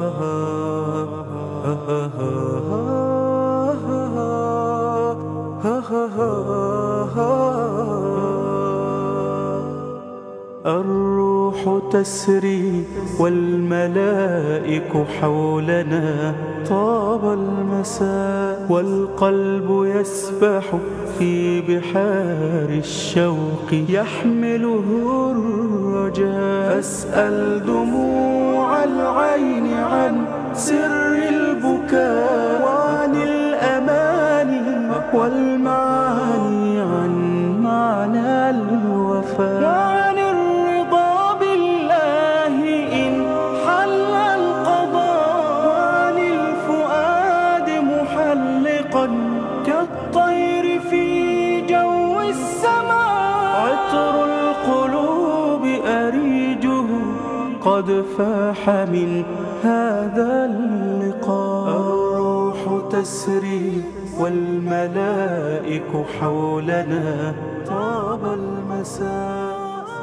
الروح تسري والملائك حولنا طاب المساء والقلب يسبح في بحار الشوق يحمله الرجاء فاسأل دموع العين عن سر البكاء وعن الأماني والمعاني عن معنى الوفاء وعن الرضا بالله إن حل القضاء وعن الفؤاد محلقا كالطير في جو السماء عطر القلوب أريجه قد فاح من هذا اللقاء الروح تسري والملائك حولنا طاب المساء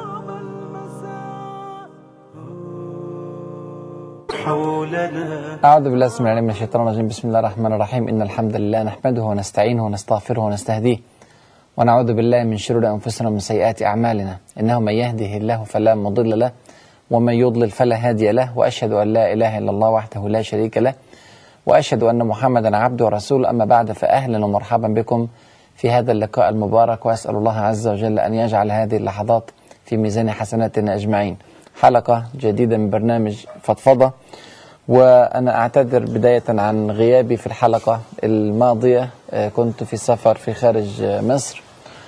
حولنا أعوذ بالله السميع العليم من الشيطان الرجيم بسم الله الرحمن الرحيم إن الحمد لله نحمده ونستعينه ونستغفره ونستهديه ونعوذ بالله من شرور أنفسنا ومن سيئات أعمالنا إنه من يهده الله فلا مضل له ومن يضلل فلا هادي له وأشهد أن لا إله إلا الله وحده لا شريك له وأشهد أن محمدا عبده ورسوله أما بعد فأهلا ومرحبا بكم في هذا اللقاء المبارك وأسأل الله عز وجل أن يجعل هذه اللحظات في ميزان حسناتنا أجمعين حلقة جديدة من برنامج فضفضة وأنا أعتذر بداية عن غيابي في الحلقة الماضية آه، كنت في سفر في خارج آه، مصر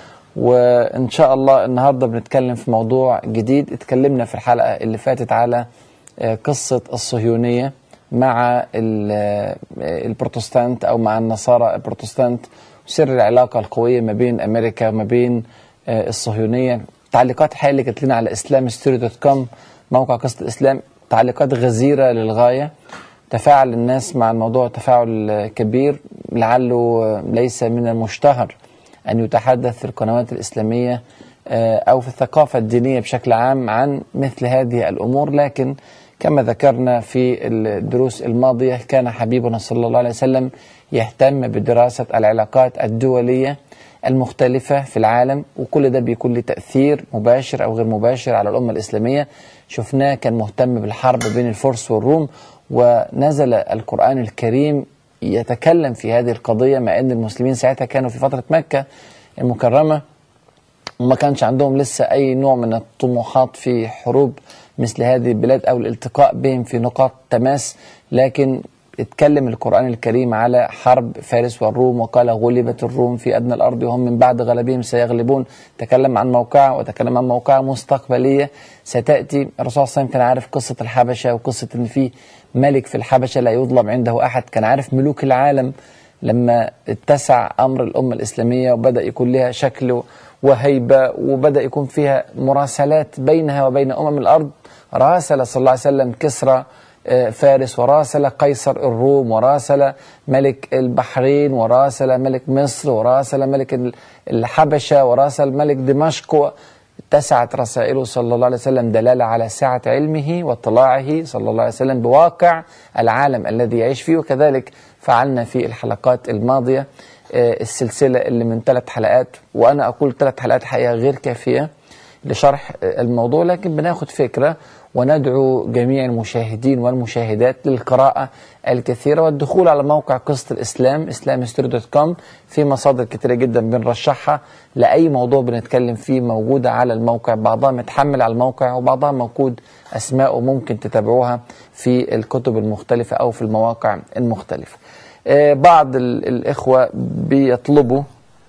وإن شاء الله النهاردة بنتكلم في موضوع جديد اتكلمنا في الحلقة اللي فاتت على آه، قصة الصهيونية مع ال- آه، البروتستانت أو مع النصارى البروتستانت سر العلاقة القوية ما بين أمريكا وما بين آه، الصهيونية تعليقات الحقيقة اللي جات لنا على اسلام ستوري دوت كوم موقع قصة الإسلام تعليقات غزيرة للغاية تفاعل الناس مع الموضوع تفاعل آه، كبير لعله آه، ليس من المشتهر أن يتحدث في القنوات الإسلامية آه، أو في الثقافة الدينية بشكل عام عن مثل هذه الأمور لكن كما ذكرنا في الدروس الماضية كان حبيبنا صلى الله عليه وسلم يهتم بدراسة العلاقات الدولية المختلفة في العالم وكل ده بيكون له تأثير مباشر أو غير مباشر على الأمة الإسلامية شفناه كان مهتم بالحرب بين الفرس والروم ونزل القرآن الكريم يتكلم في هذه القضية مع أن المسلمين ساعتها كانوا في فترة مكة المكرمة وما كانش عندهم لسه أي نوع من الطموحات في حروب مثل هذه البلاد أو الالتقاء بهم في نقاط تماس لكن اتكلم القرآن الكريم على حرب فارس والروم وقال غلبت الروم في أدنى الأرض وهم من بعد غلبهم سيغلبون تكلم عن موقعة وتكلم عن موقعة مستقبلية ستأتي الرسول صلى الله عليه وسلم كان عارف قصة الحبشة وقصة أن في ملك في الحبشة لا يظلم عنده أحد كان عارف ملوك العالم لما اتسع أمر الأمة الإسلامية وبدأ يكون لها شكل وهيبة وبدأ يكون فيها مراسلات بينها وبين أمم الأرض راسل صلى الله عليه وسلم كسرى آه، فارس وراسل قيصر الروم وراسل ملك البحرين وراسل ملك مصر وراسل ملك ال- الحبشة وراسل ملك دمشق اتسعت رسائله صلى الله عليه وسلم دلالة على سعة علمه واطلاعه صلى الله عليه وسلم بواقع العالم الذي يعيش فيه وكذلك فعلنا في الحلقات الماضية آه، السلسلة اللي من ثلاث حلقات وأنا أقول ثلاث حلقات حقيقة غير كافية لشرح آه، الموضوع لكن بناخد فكرة وندعو جميع المشاهدين والمشاهدات للقراءة الكثيرة والدخول على موقع قصة الإسلام islamhistory.com في مصادر كثيرة جدا بنرشحها لأي موضوع بنتكلم فيه موجودة على الموقع بعضها متحمل على الموقع وبعضها موجود أسماء وممكن تتابعوها في الكتب المختلفة أو في المواقع المختلفة آه، بعض ال- الإخوة بيطلبوا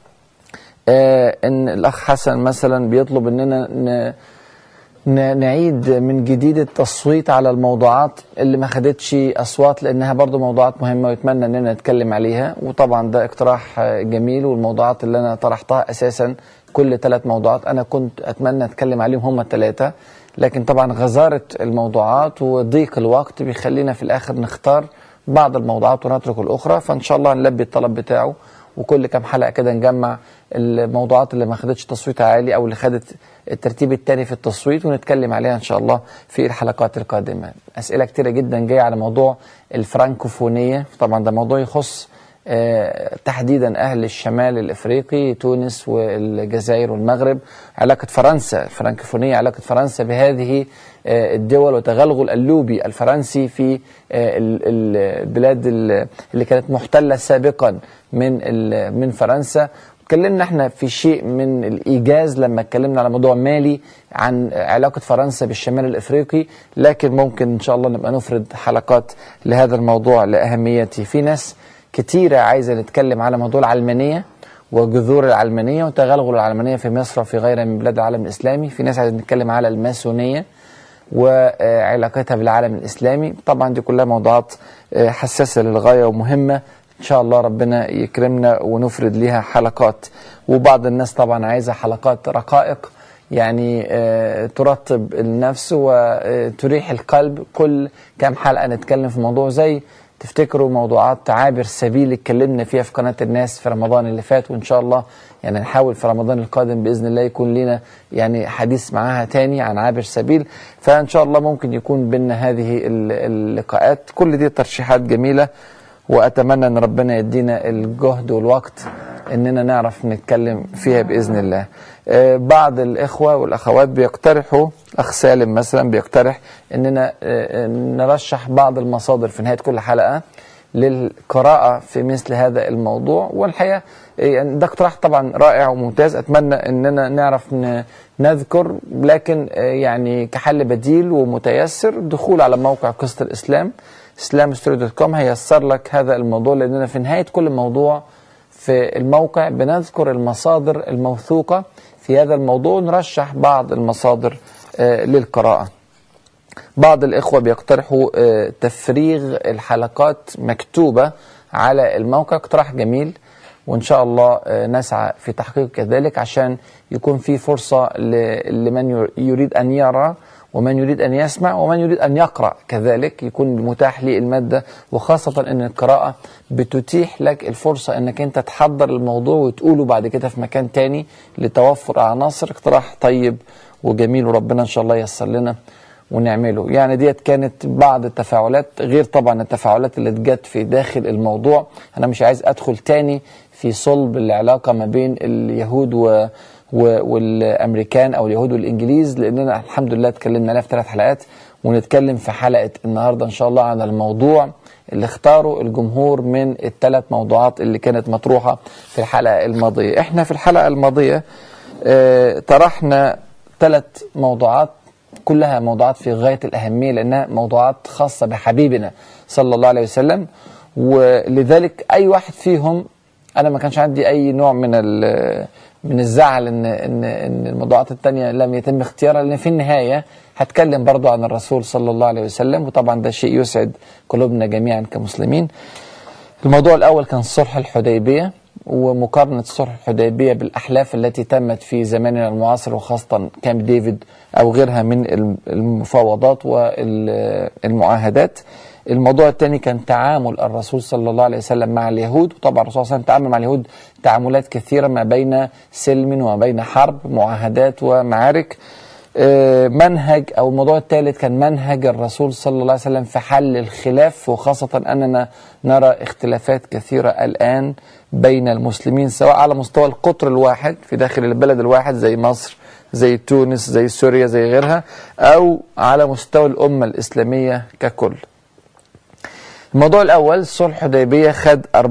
آه، ان الاخ حسن مثلا بيطلب اننا ن- ن- نعيد من جديد التصويت على الموضوعات اللي ما خدتش اصوات لانها برضو موضوعات مهمه ويتمنى اننا نتكلم عليها وطبعا ده اقتراح آه، جميل والموضوعات اللي انا طرحتها اساسا كل ثلاث موضوعات انا كنت اتمنى اتكلم عليهم هم الثلاثه لكن طبعا غزاره الموضوعات وضيق الوقت بيخلينا في الاخر نختار بعض الموضوعات ونترك الاخرى فان شاء الله نلبي الطلب بتاعه وكل كام حلقه كده نجمع الموضوعات اللي ما خدتش تصويت عالي او اللي خدت الترتيب الثاني في التصويت ونتكلم عليها ان شاء الله في الحلقات القادمه. اسئله كتيره جدا جايه على موضوع الفرانكوفونيه طبعا ده موضوع يخص آه، تحديدا اهل الشمال الافريقي تونس والجزائر والمغرب علاقه فرنسا الفرنكوفونيه علاقه فرنسا بهذه آه، الدول وتغلغل اللوبي الفرنسي في آه، ال- ال- البلاد ال- اللي كانت محتله سابقا من ال- من فرنسا اتكلمنا احنا في شيء من الايجاز لما اتكلمنا على موضوع مالي عن علاقه فرنسا بالشمال الافريقي لكن ممكن ان شاء الله نبقى نفرد حلقات لهذا الموضوع لاهميته في ناس كتيره عايزه نتكلم على موضوع العلمانيه وجذور العلمانيه وتغلغل العلمانيه في مصر وفي غيرها من بلاد العالم الاسلامي في ناس عايزه نتكلم على الماسونيه وعلاقتها بالعالم الاسلامي طبعا دي كلها موضوعات آه، حساسه للغايه ومهمه ان شاء الله ربنا يكرمنا ونفرد ليها حلقات وبعض الناس طبعا عايزه حلقات رقائق يعني آه، ترطب النفس وتريح القلب كل كام حلقه نتكلم في موضوع زي تفتكروا موضوعات عابر سبيل اتكلمنا فيها في قناه الناس في رمضان اللي فات وان شاء الله يعني نحاول في رمضان القادم باذن الله يكون لنا يعني حديث معاها تاني عن عابر سبيل فان شاء الله ممكن يكون بينا هذه ال- اللقاءات كل دي ترشيحات جميله واتمنى ان ربنا يدينا الجهد والوقت اننا نعرف نتكلم فيها باذن الله. آه، بعض الاخوه والاخوات بيقترحوا اخ سالم مثلا بيقترح اننا آه، نرشح بعض المصادر في نهايه كل حلقه للقراءه في مثل هذا الموضوع والحقيقه آه، يعني ده اقتراح طبعا رائع وممتاز اتمنى اننا نعرف ن- نذكر لكن آه، يعني كحل بديل ومتيسر دخول على موقع قصه الاسلام islamstory.com هيسر لك هذا الموضوع لاننا في نهايه كل موضوع في الموقع بنذكر المصادر الموثوقه في هذا الموضوع ونرشح بعض المصادر آه، للقراءه. بعض الإخوة بيقترحوا آه، تفريغ الحلقات مكتوبة على الموقع اقتراح جميل وإن شاء الله آه، نسعى في تحقيق كذلك عشان يكون في فرصة ل- لمن ير- يريد أن يرى ومن يريد أن يسمع ومن يريد أن يقرأ كذلك يكون متاح لي المادة وخاصة أن القراءة بتتيح لك الفرصة أنك أنت تحضر الموضوع وتقوله بعد كده في مكان تاني لتوفر عناصر اقتراح طيب وجميل وربنا إن شاء الله ييسر لنا ونعمله يعني ديت كانت بعض التفاعلات غير طبعا التفاعلات اللي جت في داخل الموضوع انا مش عايز ادخل تاني في صلب العلاقه ما بين اليهود و و والامريكان او اليهود والانجليز لاننا الحمد لله اتكلمنا عليها في ثلاث حلقات ونتكلم في حلقه النهارده ان شاء الله عن الموضوع اللي اختاره الجمهور من الثلاث موضوعات اللي كانت مطروحه في الحلقه الماضيه احنا في الحلقه الماضيه اه طرحنا ثلاث موضوعات كلها موضوعات في غاية الأهمية لأنها موضوعات خاصة بحبيبنا صلى الله عليه وسلم ولذلك أي واحد فيهم أنا ما كانش عندي أي نوع من ال- من الزعل إن إن إن الموضوعات التانية لم يتم اختيارها لأن في النهاية هتكلم برضو عن الرسول صلى الله عليه وسلم وطبعا ده شيء يسعد قلوبنا جميعا كمسلمين الموضوع الأول كان صلح الحديبية ومقارنة صلح الحديبية بالأحلاف التي تمت في زماننا المعاصر وخاصة كامب ديفيد أو غيرها من الم- المفاوضات والمعاهدات الموضوع الثاني كان تعامل الرسول صلى الله عليه وسلم مع اليهود وطبعا الرسول صلى الله عليه وسلم تعامل مع اليهود تعاملات كثيرة ما بين سلم وما بين حرب معاهدات ومعارك آه، منهج او الموضوع الثالث كان منهج الرسول صلى الله عليه وسلم في حل الخلاف وخاصه اننا نرى اختلافات كثيره الان بين المسلمين سواء على مستوى القطر الواحد في داخل البلد الواحد زي مصر زي تونس زي سوريا زي غيرها او على مستوى الامه الاسلاميه ككل. الموضوع الأول صلح حديبية خد 44%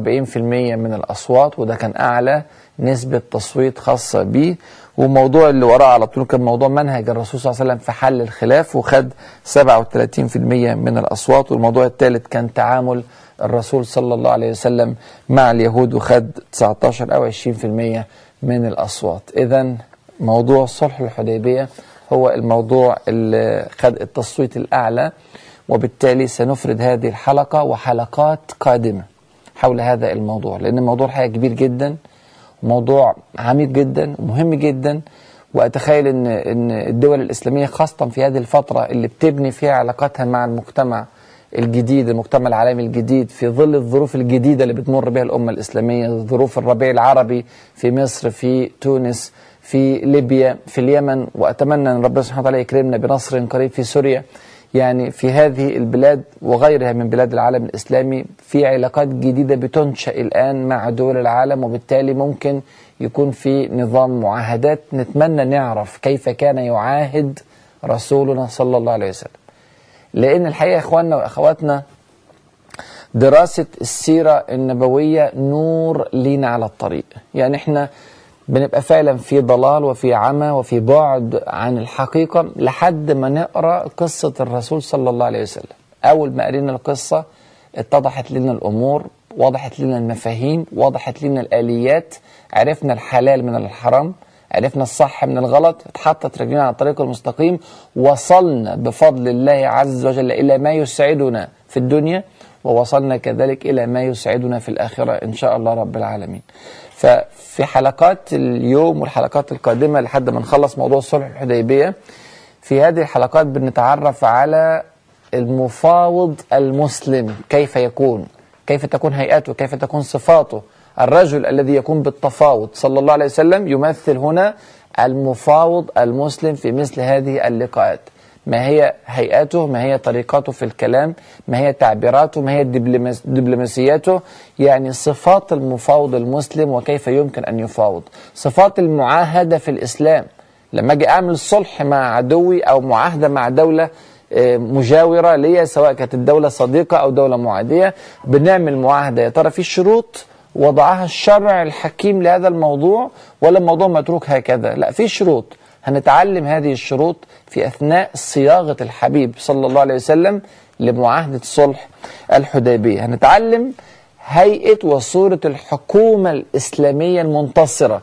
من الأصوات وده كان أعلى نسبة تصويت خاصة بيه وموضوع اللي وراه على طول كان موضوع منهج الرسول صلى الله عليه وسلم في حل الخلاف وخد 37% من الأصوات والموضوع الثالث كان تعامل الرسول صلى الله عليه وسلم مع اليهود وخد 19 أو 20% من الأصوات إذا موضوع صلح الحديبية هو الموضوع اللي خد التصويت الأعلى وبالتالي سنفرد هذه الحلقة وحلقات قادمة حول هذا الموضوع لأن الموضوع حقيقة كبير جدا موضوع عميق جدا ومهم جدا وأتخيل أن أن الدول الإسلامية خاصة في هذه الفترة اللي بتبني فيها علاقاتها مع المجتمع الجديد المجتمع العالمي الجديد في ظل الظروف الجديدة اللي بتمر بها الأمة الإسلامية ظروف الربيع العربي في مصر في تونس في ليبيا في اليمن وأتمنى أن ربنا سبحانه وتعالى يكرمنا بنصر قريب في سوريا يعني في هذه البلاد وغيرها من بلاد العالم الإسلامي في علاقات جديدة بتنشأ الآن مع دول العالم وبالتالي ممكن يكون في نظام معاهدات نتمنى نعرف كيف كان يعاهد رسولنا صلى الله عليه وسلم لأن الحقيقة يا إخواننا وأخواتنا دراسة السيرة النبوية نور لينا على الطريق يعني احنا بنبقى فعلا في ضلال وفي عمى وفي بعد عن الحقيقة لحد ما نقرأ قصة الرسول صلى الله عليه وسلم أول ما قرينا القصة اتضحت لنا الأمور وضحت لنا المفاهيم وضحت لنا الآليات عرفنا الحلال من الحرام عرفنا الصح من الغلط اتحطت رجلنا على الطريق المستقيم وصلنا بفضل الله عز وجل إلى ما يسعدنا في الدنيا ووصلنا كذلك إلى ما يسعدنا في الآخرة إن شاء الله رب العالمين ففي حلقات اليوم والحلقات القادمة لحد ما نخلص موضوع صلح الحديبية في هذه الحلقات بنتعرف على المفاوض المسلم كيف يكون كيف تكون هيئته كيف تكون صفاته الرجل الذي يكون بالتفاوض صلى الله عليه وسلم يمثل هنا المفاوض المسلم في مثل هذه اللقاءات ما هي هيئته ما هي طريقته في الكلام ما هي تعبيراته ما هي الدبلوماس- دبلوماسياته يعني صفات المفاوض المسلم وكيف يمكن أن يفاوض صفات المعاهدة في الإسلام لما أجي أعمل صلح مع عدوي أو معاهدة مع دولة آه، مجاورة ليا سواء كانت الدولة صديقة أو دولة معادية بنعمل معاهدة يا ترى في شروط وضعها الشرع الحكيم لهذا الموضوع ولا الموضوع متروك هكذا لا في شروط هنتعلم هذه الشروط في أثناء صياغة الحبيب صلى الله عليه وسلم لمعاهدة صلح الحديبية هنتعلم هيئة وصورة الحكومة الإسلامية المنتصرة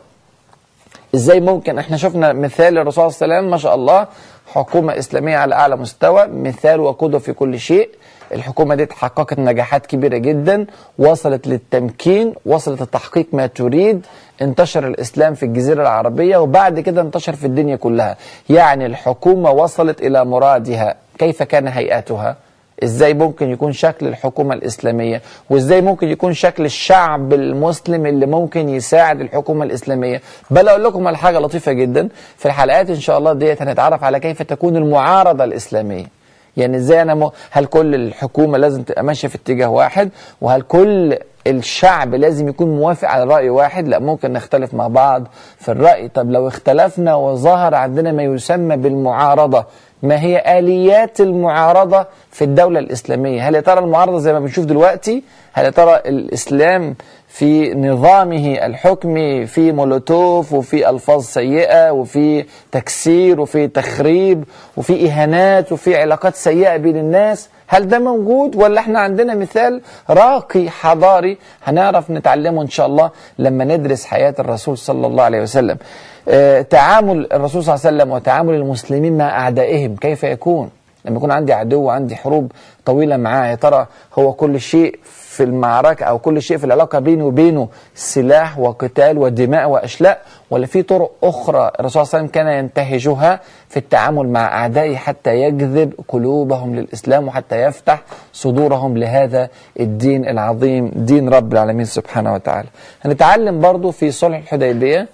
ازاي ممكن احنا شفنا مثال الرسول صلى الله عليه وسلم ما شاء الله حكومة إسلامية على أعلى مستوى مثال وقدوة في كل شيء الحكومة دي حققت نجاحات كبيرة جدا وصلت للتمكين وصلت لتحقيق ما تريد انتشر الإسلام في الجزيرة العربية وبعد كده انتشر في الدنيا كلها يعني الحكومة وصلت إلى مرادها كيف كان هيئتها ازاي ممكن يكون شكل الحكومة الإسلامية وازاي ممكن يكون شكل الشعب المسلم اللي ممكن يساعد الحكومة الإسلامية بل أقول لكم على حاجة لطيفة جدا في الحلقات إن شاء الله ديت هنتعرف على كيف تكون المعارضة الإسلامية يعني ازاي انا م... هل كل الحكومه لازم تبقى ماشيه في اتجاه واحد وهل كل الشعب لازم يكون موافق على راي واحد لا ممكن نختلف مع بعض في الراي طب لو اختلفنا وظهر عندنا ما يسمى بالمعارضه ما هي اليات المعارضه في الدوله الاسلاميه هل يا ترى المعارضه زي ما بنشوف دلوقتي هل يا ترى الاسلام في نظامه الحكمي في مولوتوف وفي الفاظ سيئه وفي تكسير وفي تخريب وفي اهانات وفي علاقات سيئه بين الناس هل ده موجود ولا احنا عندنا مثال راقي حضاري هنعرف نتعلمه ان شاء الله لما ندرس حياه الرسول صلى الله عليه وسلم آه تعامل الرسول صلى الله عليه وسلم وتعامل المسلمين مع اعدائهم كيف يكون لما يكون عندي عدو وعندي حروب طويله معاه يا ترى هو كل شيء في المعركة أو كل شيء في العلاقة بيني وبينه سلاح وقتال ودماء وأشلاء ولا في طرق أخرى الرسول صلى الله عليه وسلم كان ينتهجها في التعامل مع أعدائه حتى يجذب قلوبهم للإسلام وحتى يفتح صدورهم لهذا الدين العظيم دين رب العالمين سبحانه وتعالى هنتعلم برضو في صلح الحديبية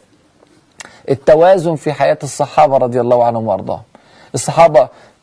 التوازن في حياة الصحابة رضي الله عنهم وارضاهم الصحابة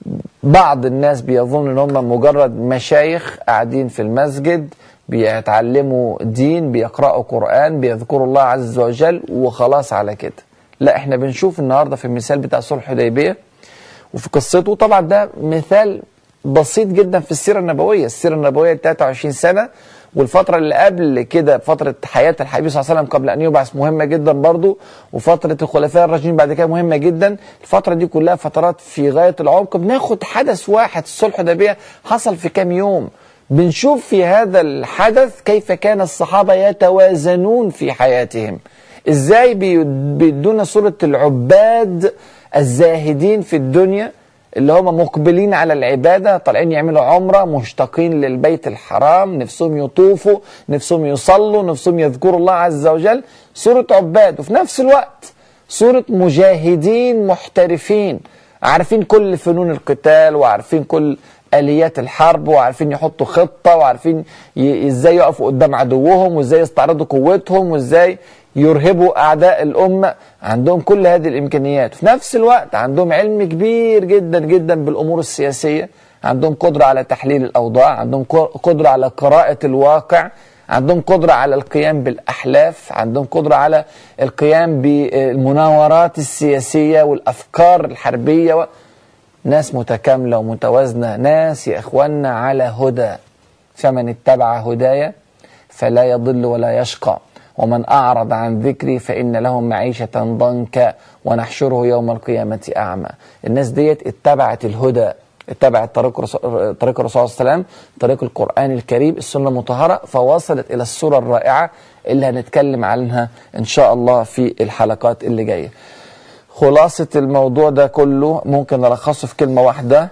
بعض الناس بيظن ان هم مجرد مشايخ قاعدين في المسجد بيتعلموا دين بيقرأوا قرآن بيذكروا الله عز وجل وخلاص على كده لا احنا بنشوف النهاردة في المثال بتاع صلح الحديبية وفي قصته طبعا ده مثال بسيط جدا في السيرة النبوية السيرة النبوية 23 سنة والفترة اللي قبل كده فترة حياة الحبيب صلى الله عليه وسلم قبل أن يبعث مهمة جدا برضو وفترة الخلفاء الراشدين بعد كده مهمة جدا الفترة دي كلها فترات في غاية العمق بناخد حدث واحد الصلح الحديبية حصل في كام يوم بنشوف في هذا الحدث كيف كان الصحابة يتوازنون في حياتهم ازاي بيدونا صورة العباد الزاهدين في الدنيا اللي هم مقبلين على العبادة طالعين يعملوا عمرة مشتاقين للبيت الحرام نفسهم يطوفوا نفسهم يصلوا نفسهم يذكروا الله عز وجل صورة عباد وفي نفس الوقت صورة مجاهدين محترفين عارفين كل فنون القتال وعارفين كل اليات الحرب وعارفين يحطوا خطه وعارفين ي- ازاي يقفوا قدام عدوهم وازاي يستعرضوا قوتهم وازاي يرهبوا اعداء الامه عندهم كل هذه الامكانيات في نفس الوقت عندهم علم كبير جدا جدا بالامور السياسيه عندهم قدره على تحليل الاوضاع عندهم ق- قدره على قراءه الواقع عندهم قدرة على القيام بالأحلاف عندهم قدرة على القيام بالمناورات السياسية والأفكار الحربية و... ناس متكاملة ومتوازنة ناس يا إخواننا على هدى فمن اتبع هدايا فلا يضل ولا يشقى ومن أعرض عن ذكري فإن له معيشة ضنكا ونحشره يوم القيامة أعمى الناس ديت اتبعت الهدى اتبعت طريق رسول طريق الرسول صلى الله عليه وسلم طريق القرآن الكريم السنة المطهرة فوصلت إلى الصورة الرائعة اللي هنتكلم عنها إن شاء الله في الحلقات اللي جاية خلاصة الموضوع ده كله ممكن نلخصه في كلمة واحدة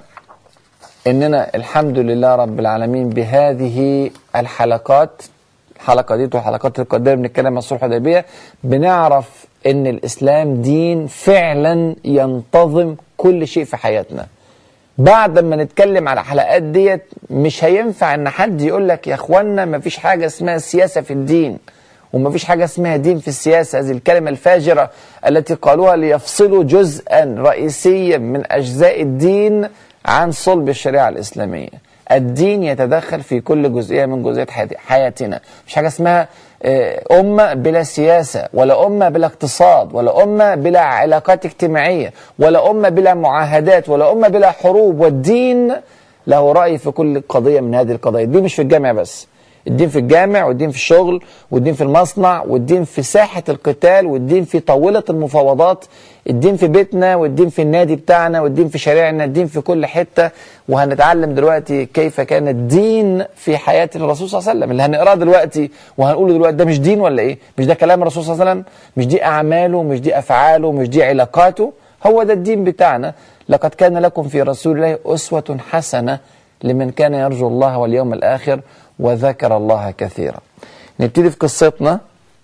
إننا الحمد لله رب العالمين بهذه الحلقات الحلقة دي والحلقات القادمة بنتكلم عن الصلح الحديبية بنعرف إن الإسلام دين فعلا ينتظم كل شيء في حياتنا بعد ما نتكلم على الحلقات ديت مش هينفع ان حد يقول لك يا اخوانا ما فيش حاجه اسمها سياسه في الدين وما فيش حاجه اسمها دين في السياسه هذه الكلمه الفاجره التي قالوها ليفصلوا جزءا رئيسيا من اجزاء الدين عن صلب الشريعه الاسلاميه الدين يتدخل في كل جزئيه من جزئيات حياتي- حياتنا مش حاجه اسمها آه، أمة بلا سياسة ولا أمة بلا اقتصاد ولا أمة بلا علاقات اجتماعية ولا أمة بلا معاهدات ولا أمة بلا حروب والدين له رأي في كل قضية من هذه القضايا الدين مش في الجامع بس الدين في الجامع والدين في الشغل والدين في المصنع والدين في ساحة القتال والدين في طاولة المفاوضات الدين في بيتنا والدين في النادي بتاعنا والدين في شارعنا الدين في كل حتة وهنتعلم دلوقتي كيف كان الدين في حياة الرسول صلى الله عليه وسلم اللي هنقراه دلوقتي وهنقوله دلوقتي ده مش دين ولا ايه مش ده كلام الرسول صلى الله عليه وسلم مش دي أعماله مش دي أفعاله مش دي علاقاته هو ده الدين بتاعنا لقد كان لكم في رسول الله أسوة حسنة لمن كان يرجو الله واليوم الآخر وذكر الله كثيرا نبتدي في قصتنا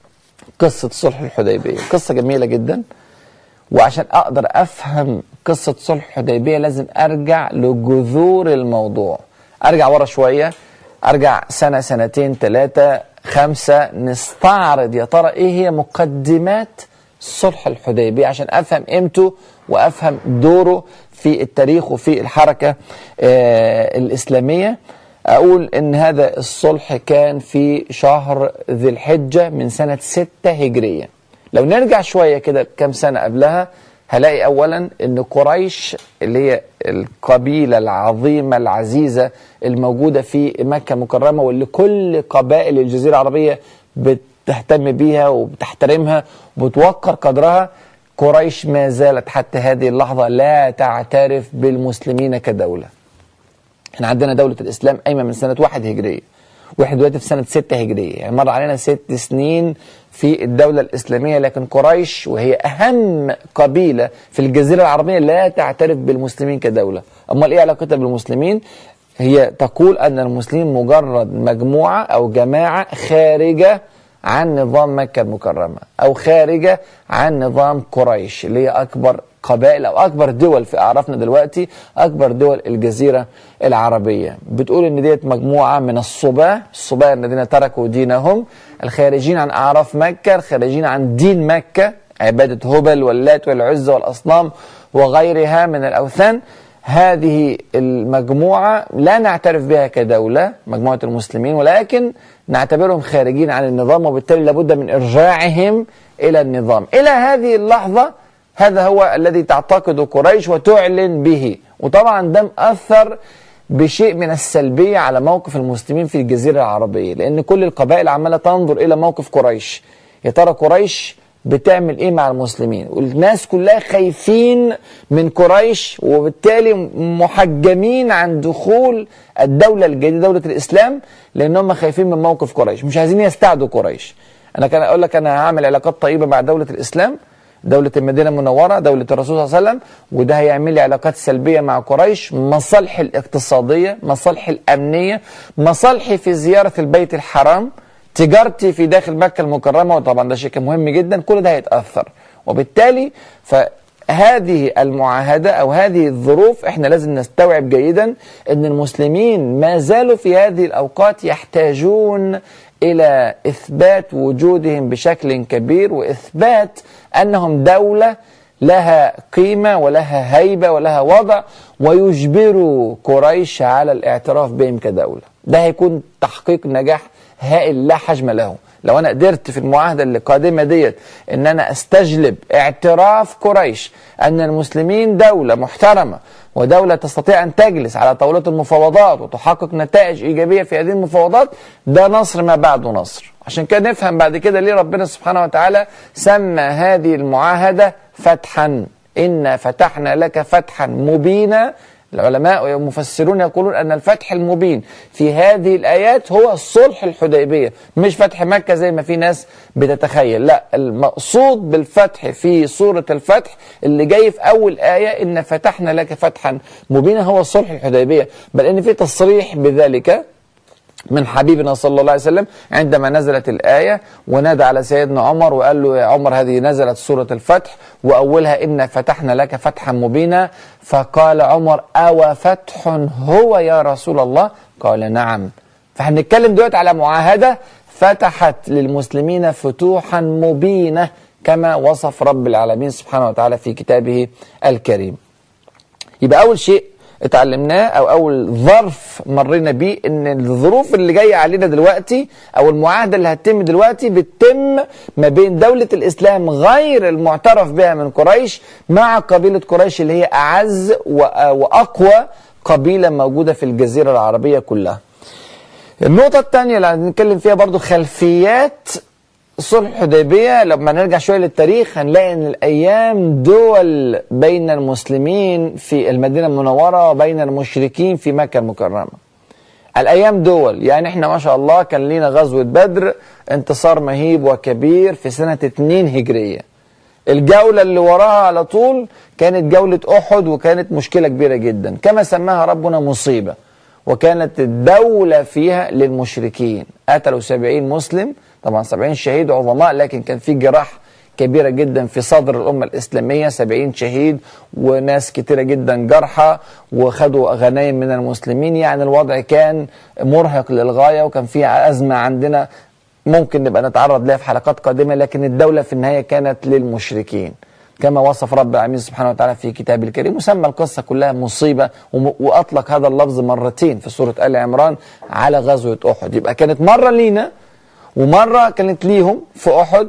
قصة صلح الحديبية قصة جميلة جدا وعشان أقدر أفهم قصة صلح الحديبية لازم أرجع لجذور الموضوع أرجع ورا شوية أرجع سنة سنتين ثلاثة خمسة نستعرض يا ترى إيه هي مقدمات صلح الحديبية عشان أفهم قيمته وأفهم دوره في التاريخ وفي الحركة آه الإسلامية أقول إن هذا الصلح كان في شهر ذي الحجة من سنة ستة هجرية لو نرجع شوية كده كام سنة قبلها هلاقي أولا إن قريش اللي هي القبيلة العظيمة العزيزة الموجودة في مكة المكرمة واللي كل قبائل الجزيرة العربية بتهتم بيها وبتحترمها وبتوقر قدرها قريش ما زالت حتى هذه اللحظة لا تعترف بالمسلمين كدولة احنا عندنا دولة الإسلام قايمة من سنة واحد هجرية واحنا دلوقتي في سنة ستة هجرية يعني مر علينا ست سنين في الدولة الإسلامية لكن قريش وهي أهم قبيلة في الجزيرة العربية لا تعترف بالمسلمين كدولة أمال إيه علاقتها بالمسلمين هي تقول أن المسلمين مجرد مجموعة أو جماعة خارجة عن نظام مكة المكرمة أو خارجة عن نظام قريش اللي هي أكبر قبائل أو أكبر دول في أعرافنا دلوقتي أكبر دول الجزيرة العربية بتقول إن ديت مجموعة من الصباة الصباة الذين تركوا دينهم الخارجين عن أعراف مكة الخارجين عن دين مكة عبادة هبل واللات والعزة والأصنام وغيرها من الأوثان هذه المجموعة لا نعترف بها كدولة مجموعة المسلمين ولكن نعتبرهم خارجين عن النظام وبالتالي لابد من إرجاعهم إلى النظام إلى هذه اللحظة هذا هو الذي تعتقد قريش وتعلن به وطبعا ده مأثر بشيء من السلبية على موقف المسلمين في الجزيرة العربية لأن كل القبائل عمالة تنظر إلى موقف قريش يا ترى قريش بتعمل ايه مع المسلمين والناس كلها خايفين من قريش وبالتالي محجمين عن دخول الدولة الجديدة دولة الإسلام لأنهم خايفين من موقف قريش مش عايزين يستعدوا قريش أنا كان أقول لك أنا هعمل علاقات طيبة مع دولة الإسلام دولة المدينة المنورة دولة الرسول صلى الله عليه وسلم وده هيعمل لي علاقات سلبية مع قريش مصالحي الاقتصادية مصالحي الأمنية مصالحي في زيارة البيت الحرام تجارتي في داخل مكة المكرمة وطبعا ده شيء مهم جدا كل ده هيتأثر وبالتالي هذه المعاهدة أو هذه الظروف احنا لازم نستوعب جيدا أن المسلمين ما زالوا في هذه الأوقات يحتاجون إلى إثبات وجودهم بشكل كبير وإثبات أنهم دولة لها قيمة ولها هيبة ولها وضع ويجبروا قريش على الاعتراف بهم كدولة ده هيكون تحقيق نجاح هائل لا حجم له لو انا قدرت في المعاهده اللي قادمه ديت ان انا استجلب اعتراف قريش ان المسلمين دوله محترمه ودوله تستطيع ان تجلس على طاوله المفاوضات وتحقق نتائج ايجابيه في هذه المفاوضات ده نصر ما بعده نصر عشان كده نفهم بعد كده ليه ربنا سبحانه وتعالى سمى هذه المعاهده فتحا انا فتحنا لك فتحا مبينا العلماء والمفسرون يقولون أن الفتح المبين في هذه الآيات هو الصلح الحديبية مش فتح مكة زي ما في ناس بتتخيل لا المقصود بالفتح في سورة الفتح اللي جاي في أول آية إن فتحنا لك فتحا مبينا هو الصلح الحديبية بل إن في تصريح بذلك من حبيبنا صلى الله عليه وسلم عندما نزلت الآية ونادى على سيدنا عمر وقال له يا عمر هذه نزلت سورة الفتح وأولها إن فتحنا لك فتحا مبينا فقال عمر أو فتح هو يا رسول الله قال نعم فهنتكلم دلوقتي على معاهدة فتحت للمسلمين فتوحا مبينة كما وصف رب العالمين سبحانه وتعالى في كتابه الكريم يبقى أول شيء اتعلمناه او اول ظرف مرينا بيه ان الظروف اللي جايه علينا دلوقتي او المعاهده اللي هتتم دلوقتي بتتم ما بين دوله الاسلام غير المعترف بها من قريش مع قبيله قريش اللي هي اعز واقوى قبيله موجوده في الجزيره العربيه كلها. النقطه الثانيه اللي هنتكلم فيها برضو خلفيات صلح الحديبية لما نرجع شوية للتاريخ هنلاقي ان الايام دول بين المسلمين في المدينة المنورة وبين المشركين في مكة المكرمة الايام دول يعني احنا ما شاء الله كان لينا غزوة بدر انتصار مهيب وكبير في سنة 2 هجرية الجولة اللي وراها على طول كانت جولة احد وكانت مشكلة كبيرة جدا كما سماها ربنا مصيبة وكانت الدولة فيها للمشركين قتلوا 70 مسلم طبعا 70 شهيد عظماء لكن كان في جراح كبيرة جدا في صدر الأمة الإسلامية 70 شهيد وناس كتيرة جدا جرحى وخدوا غنايم من المسلمين يعني الوضع كان مرهق للغاية وكان في أزمة عندنا ممكن نبقى نتعرض لها في حلقات قادمة لكن الدولة في النهاية كانت للمشركين كما وصف رب العالمين سبحانه وتعالى في كتابه الكريم وسمى القصة كلها مصيبة وأطلق هذا اللفظ مرتين في سورة آل عمران على غزوة أحد يبقى كانت مرة لينا ومرة كانت ليهم في أحد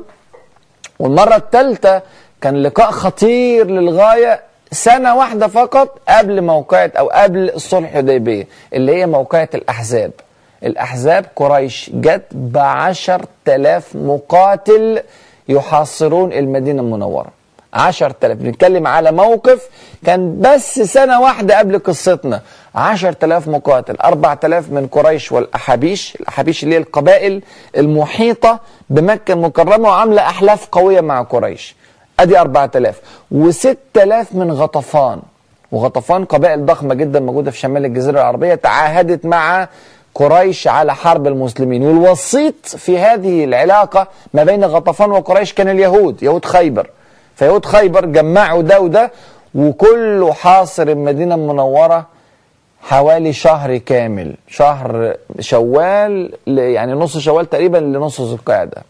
والمرة الثالثة كان لقاء خطير للغاية سنة واحدة فقط قبل موقعة أو قبل الصلح الحديبية اللي هي موقعة الأحزاب الأحزاب قريش جت بعشر تلاف مقاتل يحاصرون المدينة المنورة عشر تلاف بنتكلم على موقف كان بس سنة واحدة قبل قصتنا عشر تلاف مقاتل أربع تلاف من قريش والأحابيش الأحابيش اللي هي القبائل المحيطة بمكة المكرمة وعاملة أحلاف قوية مع قريش أدي أربع تلاف وست تلاف من غطفان وغطفان قبائل ضخمة جدا موجودة في شمال الجزيرة العربية تعاهدت مع قريش على حرب المسلمين والوسيط في هذه العلاقة ما بين غطفان وقريش كان اليهود يهود خيبر فيهود خيبر جمعوا ده وده وكله حاصر المدينة المنورة حوالي شهر كامل شهر شوال يعني نص شوال تقريبا لنص ذو القعدة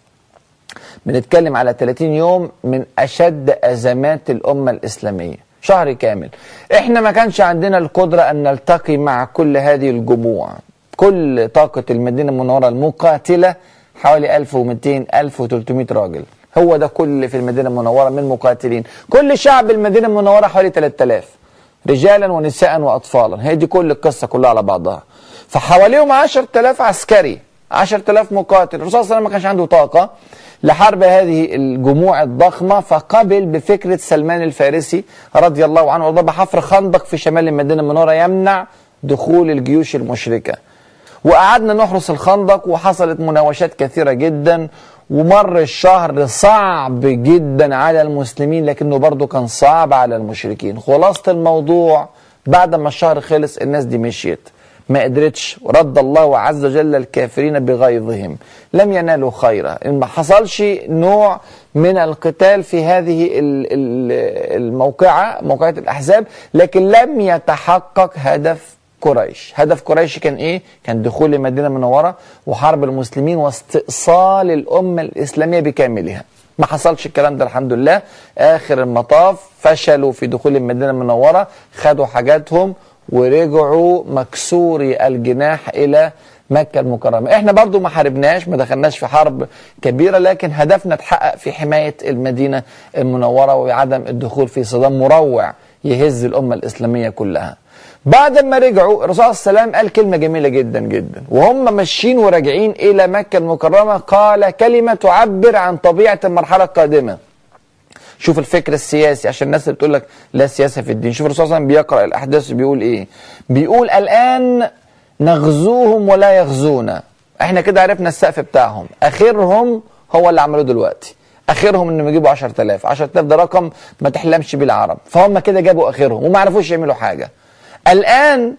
بنتكلم على 30 يوم من أشد أزمات الأمة الإسلامية شهر كامل احنا ما كانش عندنا القدرة أن نلتقي مع كل هذه الجموع كل طاقة المدينة المنورة المقاتلة حوالي 1200 1300 راجل هو ده كل في المدينة المنورة من مقاتلين كل شعب المدينة المنورة حوالي 3000 رجالا ونساء وأطفالا هي دي كل القصة كلها على بعضها فحواليهم 10000 عسكري 10000 مقاتل الرسول صلى الله عليه وسلم ما كانش عنده طاقة لحرب هذه الجموع الضخمة فقبل بفكرة سلمان الفارسي رضي الله عنه وارضاه بحفر خندق في شمال المدينة المنورة يمنع دخول الجيوش المشركة وقعدنا نحرس الخندق وحصلت مناوشات كثيرة جدا ومر الشهر صعب جدا على المسلمين لكنه برضه كان صعب على المشركين خلاصة الموضوع بعد ما الشهر خلص الناس دي مشيت ما قدرتش ورد الله عز وجل الكافرين بغيظهم لم ينالوا خيرا ما حصلش نوع من القتال في هذه ال- ال- الموقعة موقعة الأحزاب لكن لم يتحقق هدف قريش هدف قريش كان ايه كان دخول المدينة المنورة وحرب المسلمين واستئصال الأمة الإسلامية بكاملها ما حصلش الكلام ده الحمد لله آخر المطاف فشلوا في دخول المدينة المنورة خدوا حاجاتهم ورجعوا مكسوري الجناح إلى مكة المكرمة احنا برضو ما حاربناش ما دخلناش في حرب كبيرة لكن هدفنا اتحقق في حماية المدينة المنورة وعدم الدخول في صدام مروع يهز الأمة الإسلامية كلها بعد ما رجعوا الرسول صلى الله عليه وسلم قال كلمة جميلة جدا جدا وهم ماشيين وراجعين إلى مكة المكرمة قال كلمة تعبر عن طبيعة المرحلة القادمة شوف الفكر السياسي عشان الناس اللي بتقول لك لا سياسه في الدين شوف الرسول صلى الله عليه وسلم بيقرا الاحداث بيقول ايه بيقول الان نغزوهم ولا يغزونا احنا كده عرفنا السقف بتاعهم اخرهم هو اللي عملوه دلوقتي اخرهم انهم يجيبوا 10000 10000 ده رقم ما تحلمش بيه العرب فهم كده جابوا اخرهم وما عرفوش يعملوا حاجه الان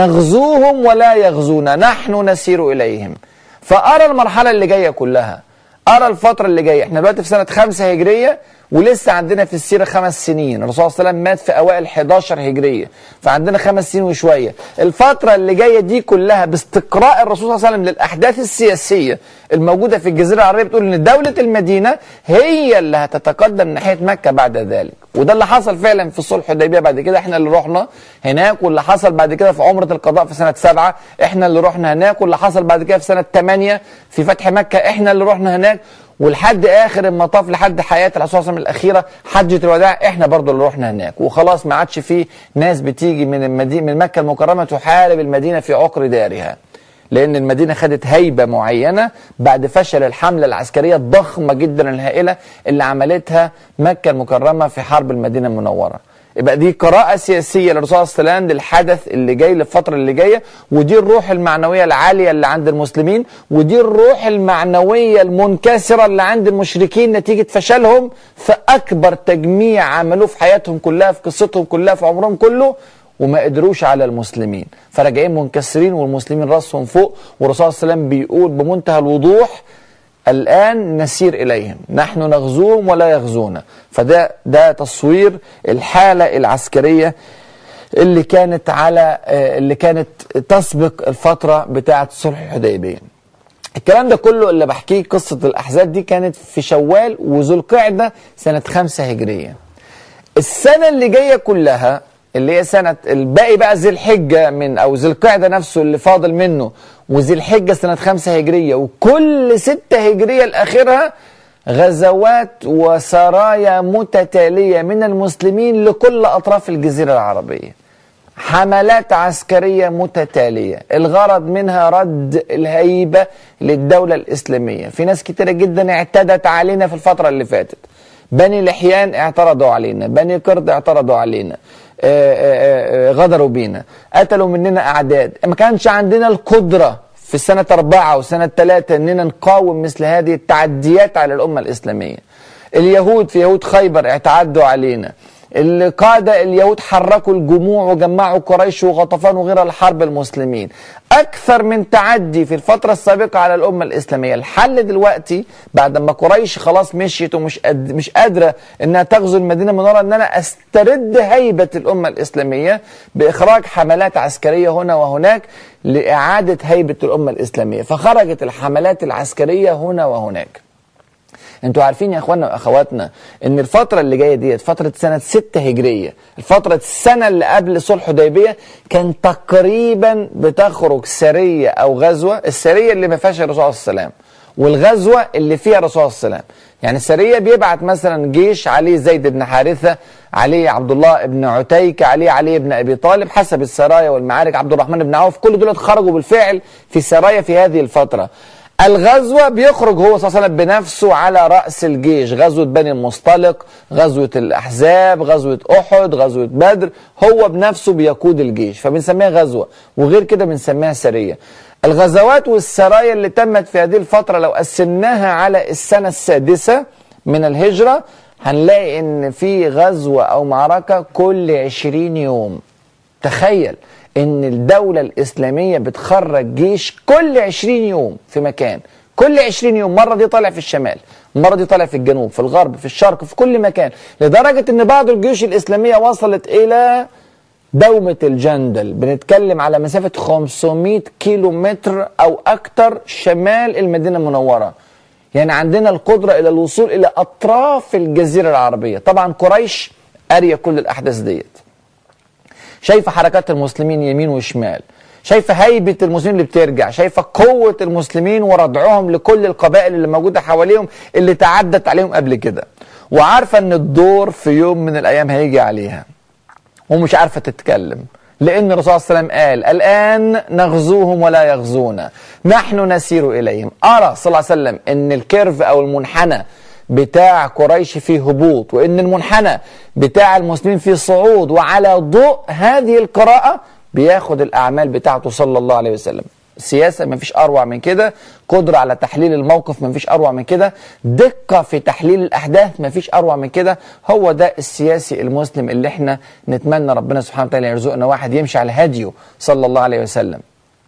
نغزوهم ولا يغزونا نحن نسير اليهم فارى المرحله اللي جايه كلها ارى الفتره اللي جايه احنا دلوقتي في سنه 5 هجريه ولسه عندنا في السيره خمس سنين الرسول صلى الله عليه وسلم مات في اوائل 11 هجريه فعندنا خمس سنين وشويه الفتره اللي جايه دي كلها باستقراء الرسول صلى الله عليه وسلم للاحداث السياسيه الموجوده في الجزيره العربيه بتقول ان دوله المدينه هي اللي هتتقدم ناحيه مكه بعد ذلك وده اللي حصل فعلا في الصلح الحديبيه بعد كده احنا اللي رحنا هناك واللي حصل بعد كده في عمره القضاء في سنه سبعه احنا اللي رحنا هناك واللي حصل بعد كده في سنه ثمانيه في فتح مكه احنا اللي رحنا هناك ولحد اخر المطاف لحد حياه الرسول صلى الله عليه وسلم الاخيره حجه الوداع احنا برضو اللي رحنا هناك وخلاص ما عادش في ناس بتيجي من المدينه من مكه المكرمه تحارب المدينه في عقر دارها لان المدينه خدت هيبه معينه بعد فشل الحمله العسكريه الضخمه جدا الهائله اللي عملتها مكه المكرمه في حرب المدينه المنوره يبقى دي قراءة سياسية للرسول صلى الله عليه وسلم للحدث اللي جاي للفترة اللي جاية ودي الروح المعنوية العالية اللي عند المسلمين ودي الروح المعنوية المنكسرة اللي عند المشركين نتيجة فشلهم في أكبر تجميع عملوه في حياتهم كلها في قصتهم كلها في عمرهم كله وما قدروش على المسلمين فراجعين منكسرين والمسلمين راسهم فوق والرسول صلى الله عليه وسلم بيقول بمنتهى الوضوح الآن نسير إليهم نحن نغزوهم ولا يغزونا فده ده تصوير الحالة العسكرية اللي كانت على آه، اللي كانت تسبق الفترة بتاعة صلح الحديبية الكلام ده كله اللي بحكيه قصة الأحزاب دي كانت في شوال وذو القعدة سنة خمسة هجرية السنة اللي جاية كلها اللي هي سنة الباقي بقى ذي الحجة من أو ذي القعدة نفسه اللي فاضل منه وذي الحجة سنة خمسة هجرية وكل ستة هجرية الأخيرة غزوات وسرايا متتالية من المسلمين لكل أطراف الجزيرة العربية حملات عسكرية متتالية الغرض منها رد الهيبة للدولة الإسلامية في ناس كتيرة جدا اعتدت علينا في الفترة اللي فاتت بني لحيان اعترضوا علينا بني قرد اعترضوا علينا آه، آه، آه، غدروا بينا قتلوا مننا أعداد ما كانش عندنا القدرة في سنة أربعة وسنة ثلاثة أننا نقاوم مثل هذه التعديات على الأمة الإسلامية اليهود في يهود خيبر اعتدوا علينا القادة اليهود حركوا الجموع وجمعوا قريش وغطفان وغيرها لحرب المسلمين أكثر من تعدي في الفترة السابقة على الأمة الإسلامية الحل دلوقتي بعد ما قريش خلاص مشيت ومش قد مش قادرة إنها تغزو المدينة المنورة إن أنا أسترد هيبة الأمة الإسلامية بإخراج حملات عسكرية هنا وهناك لإعادة هيبة الأمة الإسلامية فخرجت الحملات العسكرية هنا وهناك انتوا عارفين يا اخوانا واخواتنا ان الفتره اللي جايه ديت فتره سنه 6 هجريه الفتره السنه اللي قبل صلح حديبيه كان تقريبا بتخرج سريه او غزوه السريه اللي ما فيهاش الرسول صلى الله عليه وسلم والغزوه اللي فيها الرسول صلى الله عليه وسلم يعني السريه بيبعت مثلا جيش عليه زيد بن حارثه عليه عبد الله بن عتيكه عليه علي بن ابي طالب حسب السرايا والمعارك عبد الرحمن بن عوف كل دول خرجوا بالفعل في سرايا في هذه الفتره الغزوة بيخرج هو صلى الله عليه وسلم بنفسه على رأس الجيش غزوة بني المصطلق غزوة الأحزاب غزوة أحد غزوة بدر هو بنفسه بيقود الجيش فبنسميها غزوة وغير كده بنسميها سرية الغزوات والسرايا اللي تمت في هذه الفترة لو قسمناها على السنة السادسة من الهجرة هنلاقي ان في غزوة او معركة كل عشرين يوم تخيل ان الدولة الاسلامية بتخرج جيش كل 20 يوم في مكان كل 20 يوم مرة دي طالع في الشمال مرة دي طالع في الجنوب في الغرب في الشرق في كل مكان لدرجة ان بعض الجيوش الاسلامية وصلت الى دومة الجندل بنتكلم على مسافة 500 كيلو متر أو أكثر شمال المدينة المنورة يعني عندنا القدرة إلى الوصول إلى أطراف الجزيرة العربية طبعا قريش قارية كل الأحداث ديت شايفة حركات المسلمين يمين وشمال شايفة هيبة المسلمين اللي بترجع شايفة قوة المسلمين وردعهم لكل القبائل اللي موجودة حواليهم اللي تعدت عليهم قبل كده وعارفة ان الدور في يوم من الايام هيجي عليها ومش عارفة تتكلم لأن الرسول صلى الله عليه وسلم قال الآن نغزوهم ولا يغزونا نحن نسير إليهم أرى صلى الله عليه وسلم أن الكيرف أو المنحنى بتاع قريش فيه هبوط وأن المنحنى بتاع المسلمين فيه صعود وعلى ضوء هذه القراءة بياخد الأعمال بتاعته صلى الله عليه وسلم سياسة ما فيش أروع من كده قدرة على تحليل الموقف ما فيش أروع من كده دقة في تحليل الأحداث ما فيش أروع من كده هو ده السياسي المسلم اللي احنا نتمنى ربنا سبحانه وتعالى يرزقنا واحد يمشي على هديه صلى الله عليه وسلم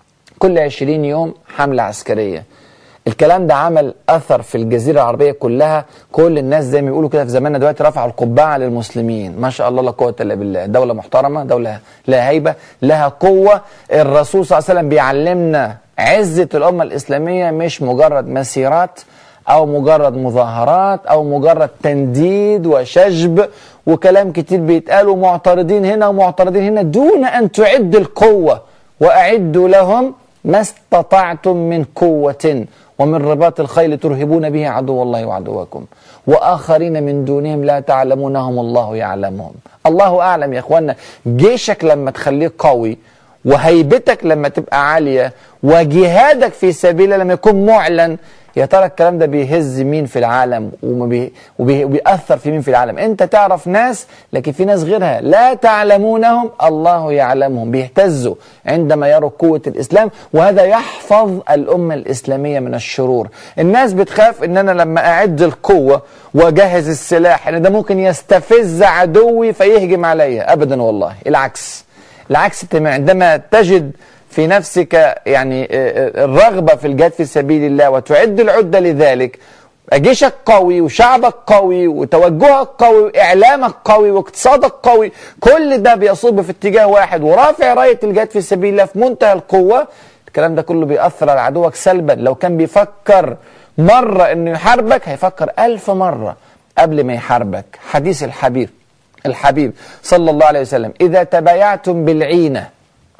كل 20 يوم حملة عسكرية الكلام ده عمل اثر في الجزيره العربيه كلها كل الناس زي ما بيقولوا كده في زماننا دلوقتي رفعوا القبعه للمسلمين ما شاء الله لا قوه الا بالله دوله محترمه دوله لها هيبه لها قوه الرسول صلى الله عليه وسلم بيعلمنا عزه الامه الاسلاميه مش مجرد مسيرات او مجرد مظاهرات او مجرد تنديد وشجب وكلام كتير بيتقال ومعترضين هنا ومعترضين هنا دون ان تعد القوه واعدوا لهم ما استطعتم من قوه ومن رباط الخيل ترهبون به عدو الله وعدوكم واخرين من دونهم لا تعلمونهم الله يعلمهم الله اعلم يا اخوانا جيشك لما تخليه قوي وهيبتك لما تبقى عاليه وجهادك في سبيل الله لما يكون معلن يا ترى الكلام ده بيهز مين في العالم وبي وبي وبيأثر في مين في العالم انت تعرف ناس لكن في ناس غيرها لا تعلمونهم الله يعلمهم بيهتزوا عندما يروا قوة الإسلام وهذا يحفظ الأمة الإسلامية من الشرور الناس بتخاف ان انا لما اعد القوة واجهز السلاح ان ده ممكن يستفز عدوي فيهجم عليا ابدا والله العكس العكس تماما عندما تجد في نفسك يعني الرغبة في الجهاد في سبيل الله وتعد العدة لذلك جيشك قوي وشعبك قوي وتوجهك قوي وإعلامك قوي واقتصادك قوي كل ده بيصب في اتجاه واحد ورافع راية الجهاد في سبيل الله في منتهى القوة الكلام ده كله بيأثر على عدوك سلبا لو كان بيفكر مرة انه يحاربك هيفكر ألف مرة قبل ما يحاربك حديث الحبيب الحبيب صلى الله عليه وسلم إذا تبايعتم بالعينة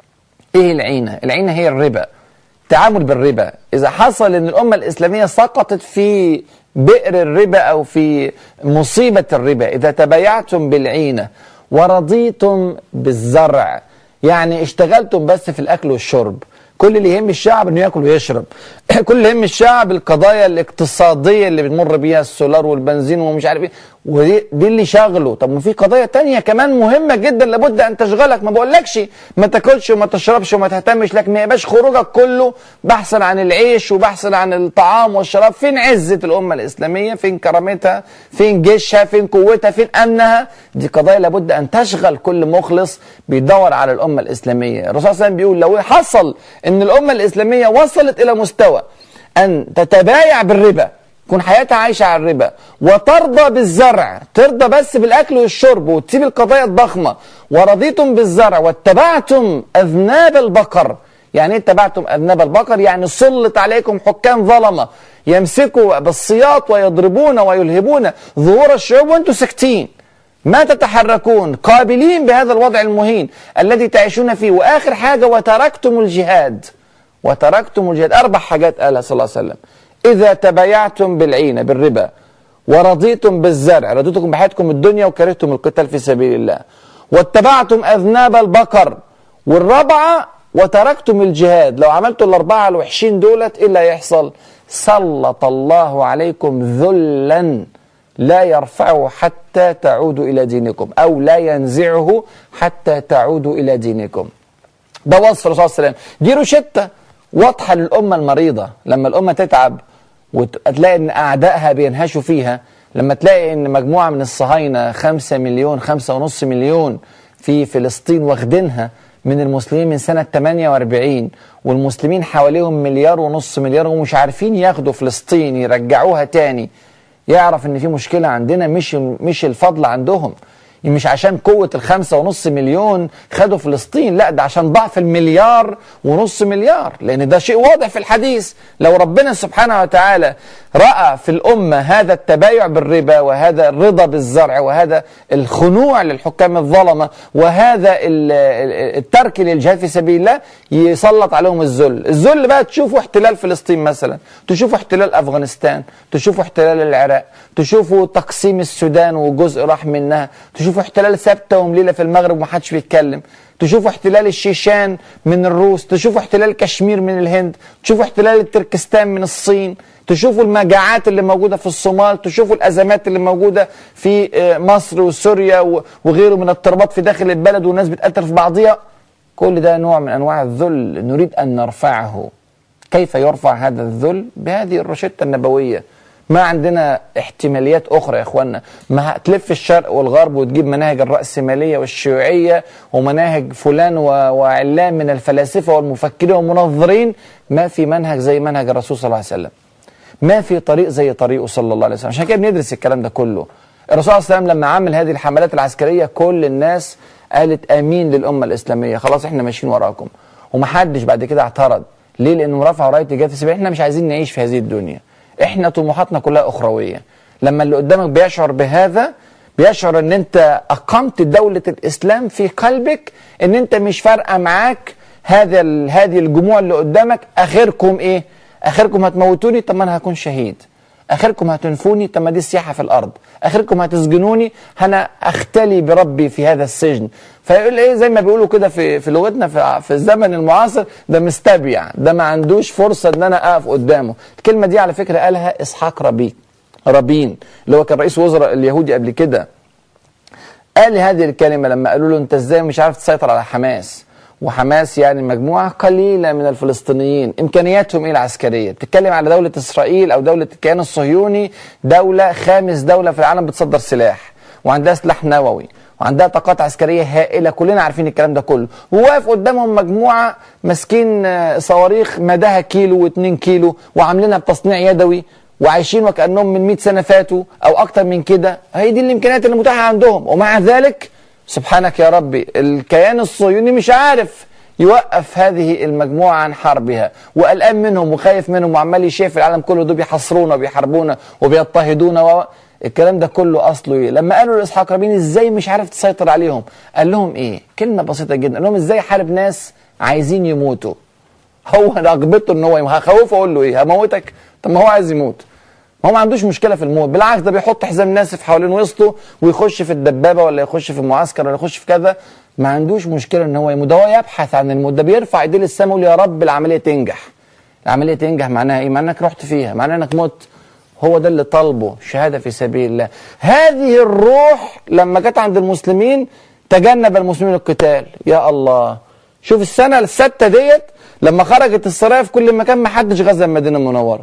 ايه العينه؟ العينه هي الربا. تعامل بالربا، اذا حصل ان الامه الاسلاميه سقطت في بئر الربا او في مصيبه الربا، اذا تبايعتم بالعينه ورضيتم بالزرع، يعني اشتغلتم بس في الاكل والشرب، كل اللي يهم الشعب انه ياكل ويشرب كل اللي يهم الشعب القضايا الاقتصاديه اللي بتمر بيها السولار والبنزين ومش عارف ايه ودي دي اللي شاغله طب ما في قضايا تانية كمان مهمه جدا لابد ان تشغلك ما بقولكش ما تاكلش وما تشربش وما تهتمش لكن ما يبقاش خروجك كله بحثا عن العيش وبحثا عن الطعام والشراب فين عزه الامه الاسلاميه فين كرامتها فين جيشها فين قوتها فين امنها دي قضايا لابد ان تشغل كل مخلص بيدور على الامه الاسلاميه الرسول صلى الله عليه وسلم بيقول لو حصل ان الامه الاسلاميه وصلت الى مستوى ان تتبايع بالربا تكون حياتها عايشه على الربا وترضى بالزرع ترضى بس بالاكل والشرب وتسيب القضايا الضخمه ورضيتم بالزرع واتبعتم اذناب البقر يعني ايه اتبعتم اذناب البقر يعني سلط عليكم حكام ظلمه يمسكوا بالسياط ويضربون ويلهبون ظهور الشعوب وانتم ساكتين ما تتحركون قابلين بهذا الوضع المهين الذي تعيشون فيه واخر حاجه وتركتم الجهاد وتركتم الجهاد اربع حاجات قالها صلى الله عليه وسلم اذا تبايعتم بالعينه بالربا ورضيتم بالزرع رضيتكم بحياتكم الدنيا وكرهتم القتال في سبيل الله واتبعتم اذناب البقر والرابعه وتركتم الجهاد لو عملتوا الاربعه الوحشين دولت ايه اللي هيحصل سلط الله عليكم ذلا لا يرفعه حتى تعودوا الى دينكم او لا ينزعه حتى تعودوا الى دينكم ده وصف الرسول صلى الله عليه وسلم دي روشته واضحه للامه المريضه لما الامه تتعب وتلاقي ان اعدائها بينهشوا فيها لما تلاقي ان مجموعه من الصهاينه خمسة مليون خمسة ونص مليون في فلسطين واخدينها من المسلمين من سنة 48 والمسلمين حواليهم مليار ونص مليار ومش عارفين ياخدوا فلسطين يرجعوها تاني يعرف ان في مشكلة عندنا مش مش الفضل عندهم مش عشان قوة الخمسة ونص مليون خدوا فلسطين لا ده عشان ضعف المليار ونص مليار لأن ده شيء واضح في الحديث لو ربنا سبحانه وتعالى رأى في الأمة هذا التبايع بالربا وهذا الرضا بالزرع وهذا الخنوع للحكام الظلمة وهذا ال- ال- الترك للجهاد في سبيل الله يسلط عليهم الذل الذل بقى تشوفوا احتلال فلسطين مثلا تشوفوا احتلال أفغانستان تشوفوا احتلال العراق تشوفوا تقسيم السودان وجزء راح منها تشوفوا احتلال ثابته ومليله في المغرب ومحدش بيتكلم تشوفوا احتلال الشيشان من الروس تشوفوا احتلال كشمير من الهند تشوفوا احتلال التركستان من الصين تشوفوا المجاعات اللي موجودة في الصومال تشوفوا الأزمات اللي موجودة في آه، مصر وسوريا و- وغيره من اضطرابات في داخل البلد والناس بتقتل في بعضها كل ده نوع من أنواع الذل نريد أن نرفعه كيف يرفع هذا الذل بهذه الروشتة النبوية ما عندنا احتماليات أخرى يا إخوانا ما هتلف الشرق والغرب وتجيب مناهج الرأسمالية والشيوعية ومناهج فلان و- وعلان من الفلاسفة والمفكرين والمنظرين ما في منهج زي منهج الرسول صلى الله عليه وسلم ما في طريق زي طريقه صلى الله عليه وسلم عشان كده بندرس الكلام ده كله الرسول صلى الله عليه وسلم لما عمل هذه الحملات العسكرية كل الناس قالت امين للامة الاسلامية خلاص احنا ماشيين وراكم ومحدش بعد كده اعترض ليه لانه رفعوا رايه الجهاد في سبيل احنا مش عايزين نعيش في هذه الدنيا احنا طموحاتنا كلها اخرويه لما اللي قدامك بيشعر بهذا بيشعر ان انت اقمت دولة الاسلام في قلبك ان انت مش فارقه معاك هذا ال- هذه الجموع اللي قدامك اخركم ايه اخركم هتموتوني طب ما انا هكون شهيد اخركم هتنفوني طب ما دي السياحه في الارض اخركم هتسجنوني انا اختلي بربي في هذا السجن فيقول ايه زي ما بيقولوا كده في في لغتنا في, في الزمن المعاصر ده مستبيع ده ما عندوش فرصه ان انا اقف قدامه الكلمه دي على فكره قالها اسحاق ربيع رابين اللي هو كان رئيس وزراء اليهودي قبل كده قال هذه الكلمة لما قالوا له أنت إزاي مش عارف تسيطر على حماس وحماس يعني مجموعة قليلة من الفلسطينيين إمكانياتهم إيه العسكرية بتتكلم على دولة إسرائيل أو دولة الكيان الصهيوني دولة خامس دولة في العالم بتصدر سلاح وعندها سلاح نووي وعندها طاقات عسكرية هائلة كلنا عارفين الكلام ده كله وواقف قدامهم مجموعة ماسكين آه، صواريخ مداها كيلو واتنين كيلو وعاملينها بتصنيع يدوي وعايشين وكأنهم من 100 سنة فاتوا أو أكتر من كده هي دي الإمكانيات اللي متاحة عندهم ومع ذلك سبحانك يا ربي الكيان الصهيوني مش عارف يوقف هذه المجموعة عن حربها وقلقان منهم وخايف منهم وعمال يشاف العالم كله دول بيحاصرونا وبيحاربونا وبيضطهدونا و... الكلام ده كله اصله ايه؟ لما قالوا لاسحاق رابين ازاي مش عارف تسيطر عليهم؟ قال لهم ايه؟ كلمه بسيطه جدا، قال لهم ازاي حارب ناس عايزين يموتوا؟ هو رغبته ان هو يموت هخوفه اقول له ايه؟ هموتك؟ طب ما هو عايز يموت. ما هو ما عندوش مشكله في الموت، بالعكس ده بيحط حزام ناسف حوالين وسطه ويخش في الدبابه ولا يخش في المعسكر ولا يخش في كذا، ما عندوش مشكله ان هو يموت، ده هو يبحث عن الموت، ده بيرفع ايديه للسماء ويقول يا رب العمليه تنجح. العمليه تنجح معناها ايه؟ معناها انك رحت فيها، معناها انك مت. هو ده اللي طالبه شهادة في سبيل الله هذه الروح لما جت عند المسلمين تجنب المسلمين القتال يا الله شوف السنة الستة ديت لما خرجت السرايا في كل مكان ما حدش غزا المدينة المنورة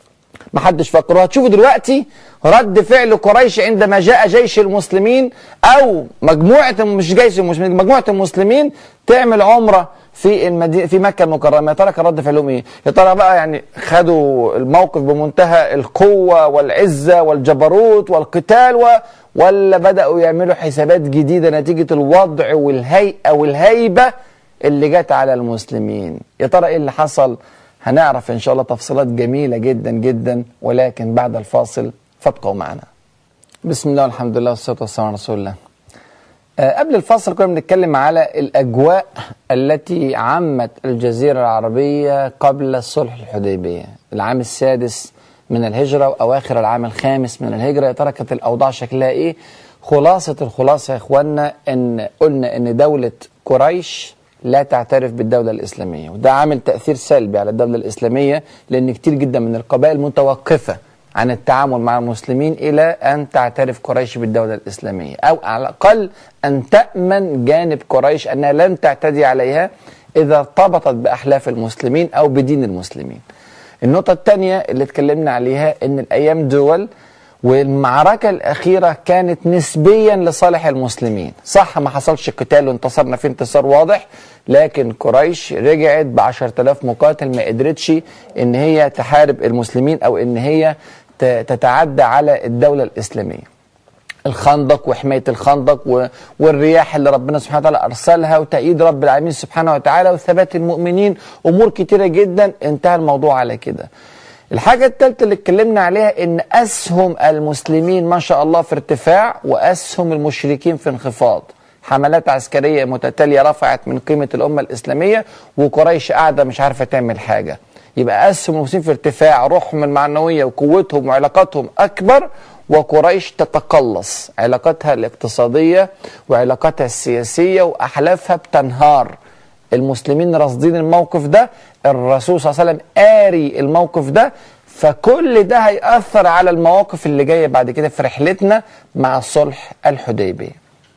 ما حدش فكروا هتشوفوا دلوقتي رد فعل قريش عندما جاء جيش المسلمين او مجموعه مش جيش المسلمين مجموعه المسلمين تعمل عمره في المدينه في مكه المكرمه يا ترى كان رد فعلهم ايه؟ يا ترى بقى يعني خدوا الموقف بمنتهى القوه والعزه والجبروت والقتال و ولا بداوا يعملوا حسابات جديده نتيجه الوضع والهيئه والهيبه اللي جت على المسلمين يا ترى ايه اللي حصل هنعرف ان شاء الله تفصيلات جميله جدا جدا ولكن بعد الفاصل فابقوا معنا بسم الله والحمد لله والصلاه والسلام على رسول الله آه، قبل الفاصل كنا بنتكلم على الاجواء التي عمت الجزيره العربيه قبل صلح الحديبيه العام السادس من الهجره واواخر العام الخامس من الهجره يا ترى كانت الاوضاع شكلها ايه خلاصه الخلاصه يا اخوانا ان قلنا ان دوله قريش لا تعترف بالدولة الإسلامية وده عامل تأثير سلبي على الدولة الإسلامية لأن كتير جدا من القبائل متوقفة عن التعامل مع المسلمين إلى أن تعترف قريش بالدولة الإسلامية أو على الأقل أن تأمن جانب قريش أنها لن تعتدي عليها إذا ارتبطت بأحلاف المسلمين أو بدين المسلمين النقطة الثانية اللي اتكلمنا عليها أن الأيام دول والمعركة الأخيرة كانت نسبيا لصالح المسلمين صح ما حصلش قتال وانتصرنا في انتصار واضح لكن قريش رجعت بعشرة آلاف مقاتل ما قدرتش ان هي تحارب المسلمين او ان هي ت- تتعدى على الدولة الإسلامية الخندق وحماية الخندق و- والرياح اللي ربنا سبحانه وتعالى أرسلها وتأييد رب العالمين سبحانه وتعالى وثبات المؤمنين أمور كتيرة جدا انتهى الموضوع على كده الحاجة الثالثة اللي اتكلمنا عليها ان اسهم المسلمين ما شاء الله في ارتفاع واسهم المشركين في انخفاض حملات عسكرية متتالية رفعت من قيمة الأمة الإسلامية وقريش قاعدة مش عارفة تعمل حاجة يبقى اسهم المسلمين في ارتفاع روحهم المعنوية وقوتهم وعلاقاتهم أكبر وقريش تتقلص علاقاتها الاقتصادية وعلاقاتها السياسية وأحلافها بتنهار المسلمين راصدين الموقف ده الرسول صلى الله عليه وسلم قاري الموقف ده فكل ده هيأثر على المواقف اللي جاية بعد كده في رحلتنا مع صلح الحديبية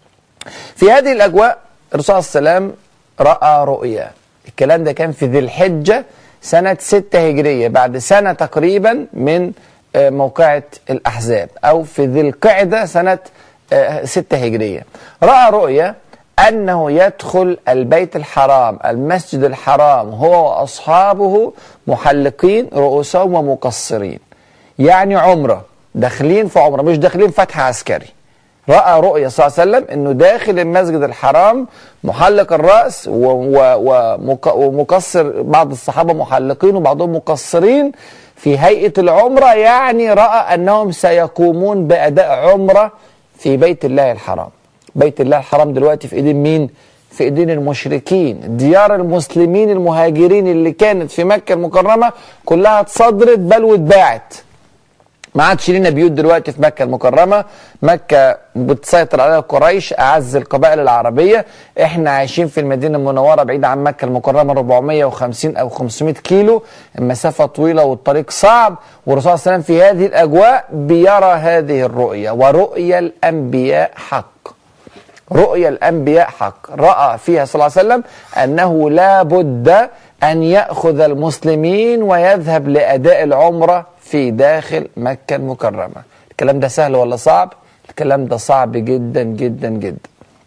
في هذه الأجواء الرسول صلى الله عليه وسلم رأى رؤيا الكلام ده كان في ذي الحجة سنة ستة هجرية بعد سنة تقريبا من آه، موقعة الأحزاب أو في ذي القعدة سنة آه، ستة هجرية رأى رؤيا أنه يدخل البيت الحرام المسجد الحرام هو وأصحابه محلقين رؤوسهم ومقصرين يعني عمرة داخلين في عمرة مش داخلين فتح عسكري رأى رؤيا صلى الله عليه وسلم أنه داخل المسجد الحرام محلق الرأس و- و- ومق- ومقصر بعض الصحابة محلقين وبعضهم مقصرين في هيئة العمرة يعني رأى أنهم سيقومون بأداء عمرة في بيت الله الحرام بيت الله الحرام دلوقتي في ايدين مين في ايدين المشركين ديار المسلمين المهاجرين اللي كانت في مكة المكرمة كلها اتصدرت بل واتباعت ما عادش لينا بيوت دلوقتي في مكة المكرمة مكة بتسيطر عليها قريش أعز القبائل العربية احنا عايشين في المدينة المنورة بعيدة عن مكة المكرمة 450 أو 500 كيلو المسافة طويلة والطريق صعب والرسول صلى الله عليه وسلم في هذه الأجواء بيرى هذه الرؤية ورؤيا الأنبياء حق رؤيا الأنبياء حق رأى فيها صلى الله عليه وسلم أنه لا بد أن يأخذ المسلمين ويذهب لأداء العمرة في داخل مكة المكرمة الكلام ده سهل ولا صعب؟ الكلام ده صعب جدا جدا جدا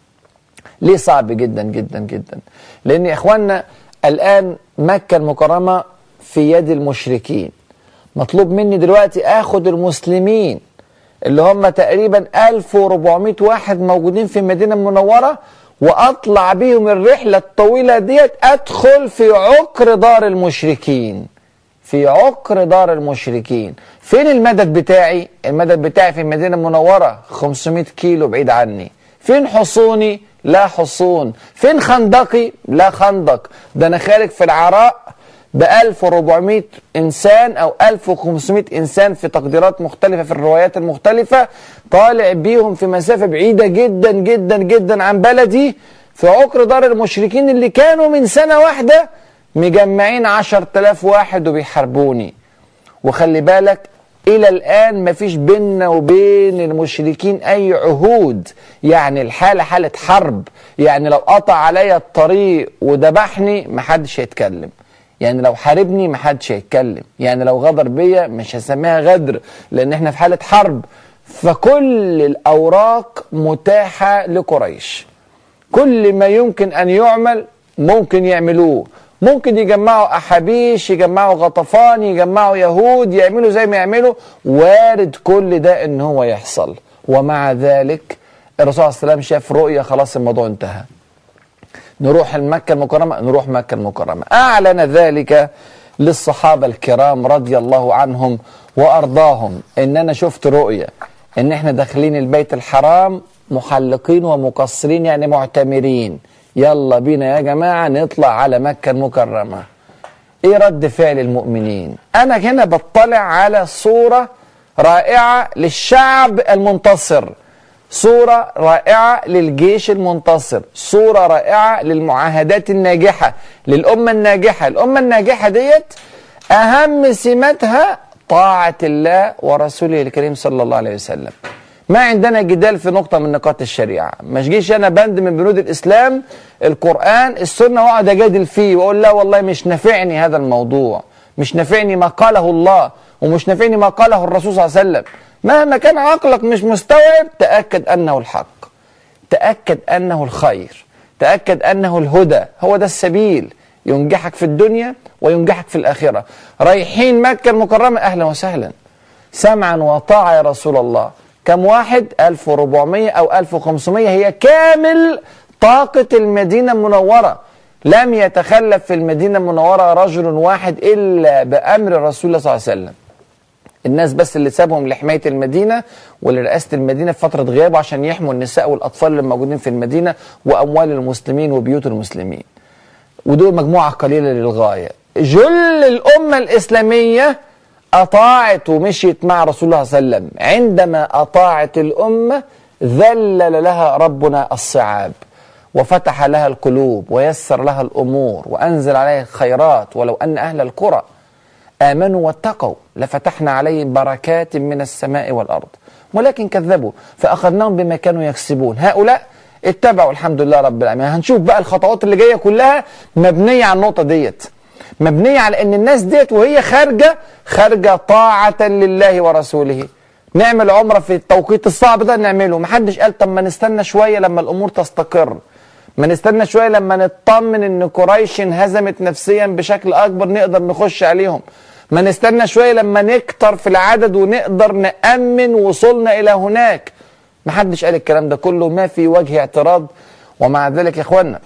ليه صعب جدا جدا جدا لأن يا إخواننا الآن مكة المكرمة في يد المشركين مطلوب مني دلوقتي اخد المسلمين اللي هم تقريبا 1400 واحد موجودين في المدينة المنورة واطلع بيهم الرحلة الطويلة ديت ادخل في عقر دار المشركين في عقر دار المشركين فين المدد بتاعي المدد بتاعي في المدينة المنورة 500 كيلو بعيد عني فين حصوني لا حصون فين خندقي لا خندق ده انا خارج في العراء ب 1400 انسان او 1500 انسان في تقديرات مختلفه في الروايات المختلفه طالع بيهم في مسافه بعيده جدا جدا جدا عن بلدي في عقر دار المشركين اللي كانوا من سنه واحده مجمعين 10000 واحد وبيحاربوني وخلي بالك الى الان مفيش بيننا وبين المشركين اي عهود يعني الحاله حاله حرب يعني لو قطع عليا الطريق وذبحني محدش هيتكلم يعني لو حاربني محدش هيتكلم يعني لو غدر بيا مش هسميها غدر لان احنا في حاله حرب فكل الاوراق متاحه لقريش كل ما يمكن ان يعمل ممكن يعملوه ممكن يجمعوا احابيش يجمعوا غطفان يجمعوا يهود يعملوا زي ما يعملوا وارد كل ده ان هو يحصل ومع ذلك الرسول صلى الله عليه وسلم شاف رؤيه خلاص الموضوع انتهى نروح المكة المكرمة نروح مكة المكرمة أعلن ذلك للصحابة الكرام رضي الله عنهم وأرضاهم إن أنا شفت رؤية إن إحنا داخلين البيت الحرام محلقين ومقصرين يعني معتمرين يلا بينا يا جماعة نطلع على مكة المكرمة إيه رد فعل المؤمنين أنا هنا بطلع على صورة رائعة للشعب المنتصر صورة رائعة للجيش المنتصر صورة رائعة للمعاهدات الناجحة للأمة الناجحة الأمة الناجحة ديت أهم سماتها طاعة الله ورسوله الكريم صلى الله عليه وسلم ما عندنا جدال في نقطة من نقاط الشريعة ما جيش أنا بند من بنود الإسلام القرآن السنة وأقعد أجادل فيه وأقول لا والله مش نافعني هذا الموضوع مش نافعني ما قاله الله ومش نافعني ما قاله الرسول صلى الله عليه وسلم مهما كان عقلك مش مستوعب تأكد أنه الحق تأكد أنه الخير تأكد أنه الهدى هو ده السبيل ينجحك في الدنيا وينجحك في الآخرة رايحين مكة المكرمة أهلا وسهلا سمعا وطاعة يا رسول الله كم واحد 1400 أو 1500 هي كامل طاقة المدينة المنورة لم يتخلف في المدينة المنورة رجل واحد إلا بأمر رسول الله صلى الله عليه وسلم الناس بس اللي سابهم لحماية المدينة ولرئاسة المدينة في فترة غيابه عشان يحموا النساء والأطفال اللي موجودين في المدينة وأموال المسلمين وبيوت المسلمين ودول مجموعة قليلة للغاية جل الأمة الإسلامية أطاعت ومشيت مع رسول الله صلى الله عليه وسلم عندما أطاعت الأمة ذلل لها ربنا الصعاب وفتح لها القلوب ويسر لها الأمور وأنزل عليها الخيرات ولو أن أهل القرى آمنوا واتقوا لفتحنا عليهم بركات من السماء والأرض ولكن كذبوا فأخذناهم بما كانوا يكسبون هؤلاء اتبعوا الحمد لله رب العالمين هنشوف بقى الخطوات اللي جاية كلها مبنية على النقطة ديت مبنية على أن الناس ديت وهي خارجة خارجة طاعة لله ورسوله نعمل عمرة في التوقيت الصعب ده نعمله محدش قال طب ما نستنى شوية لما الأمور تستقر ما نستنى شويه لما نطمن ان قريش انهزمت نفسيا بشكل اكبر نقدر نخش عليهم ما نستنى شويه لما نكتر في العدد ونقدر نامن وصولنا الى هناك ما حدش قال الكلام ده كله ما في وجه اعتراض ومع ذلك يا اخوانا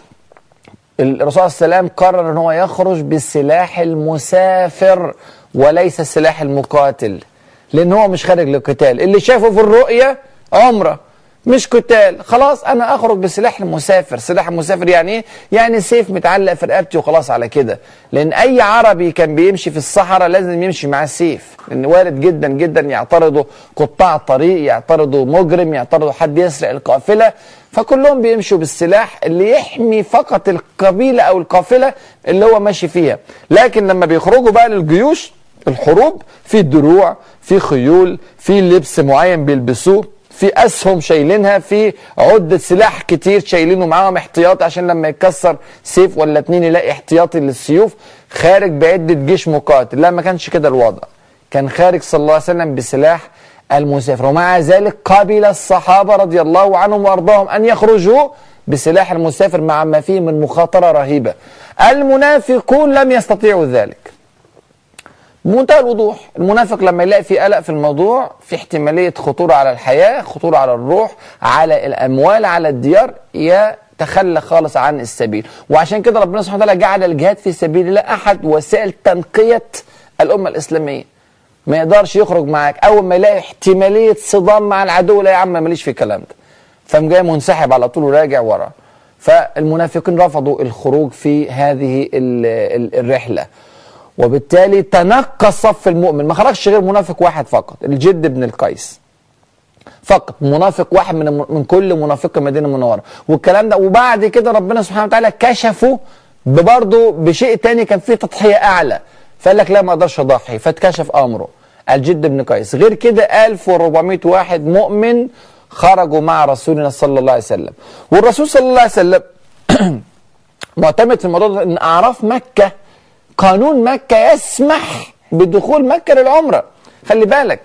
الرسول صلى الله عليه وسلم قرر ان هو يخرج بالسلاح المسافر وليس السلاح المقاتل لان هو مش خارج للقتال اللي شافه في الرؤيه عمره مش قتال خلاص انا اخرج بسلاح المسافر سلاح المسافر يعني ايه يعني سيف متعلق في رقبتي وخلاص على كده لان اي عربي كان بيمشي في الصحراء لازم يمشي معاه سيف لان وارد جدا جدا يعترضوا قطاع الطريق يعترضوا مجرم يعترضوا حد يسرق القافله فكلهم بيمشوا بالسلاح اللي يحمي فقط القبيله او القافله اللي هو ماشي فيها لكن لما بيخرجوا بقى للجيوش الحروب في دروع في خيول في لبس معين بيلبسوه في اسهم شايلينها في عده سلاح كتير شايلينه معاهم احتياطي عشان لما يتكسر سيف ولا اتنين يلاقي احتياطي للسيوف خارج بعده جيش مقاتل لا ما كانش كده الوضع كان خارج صلى الله عليه وسلم بسلاح المسافر ومع ذلك قبل الصحابه رضي الله عنهم وارضاهم ان يخرجوا بسلاح المسافر مع ما فيه من مخاطره رهيبه المنافقون لم يستطيعوا ذلك بمنتهى الوضوح المنافق لما يلاقي في قلق في الموضوع في احتمالية خطورة على الحياة خطورة على الروح على الأموال على الديار يتخلى خالص عن السبيل وعشان كده ربنا سبحانه وتعالى جعل الجهاد في سبيل الله أحد وسائل تنقية الأمة الإسلامية ما يقدرش يخرج معاك أول ما يلاقي احتمالية صدام مع العدو لا يا عم ماليش في الكلام ده فقام جاي منسحب على طول وراجع ورا فالمنافقين رفضوا الخروج في هذه الرحله وبالتالي تنقى صف المؤمن ما خرجش غير منافق واحد فقط الجد بن القيس فقط منافق واحد من من كل منافق المدينه المنوره والكلام ده وبعد كده ربنا سبحانه وتعالى كشفه برضه بشيء تاني كان فيه تضحيه اعلى فقال لك لا ما اقدرش اضحي فاتكشف امره الجد بن قيس غير كده 1400 واحد مؤمن خرجوا مع رسولنا صلى الله عليه وسلم والرسول صلى الله عليه وسلم معتمد في الموضوع ده ان اعراف مكه قانون مكة يسمح بدخول مكة للعمرة خلي بالك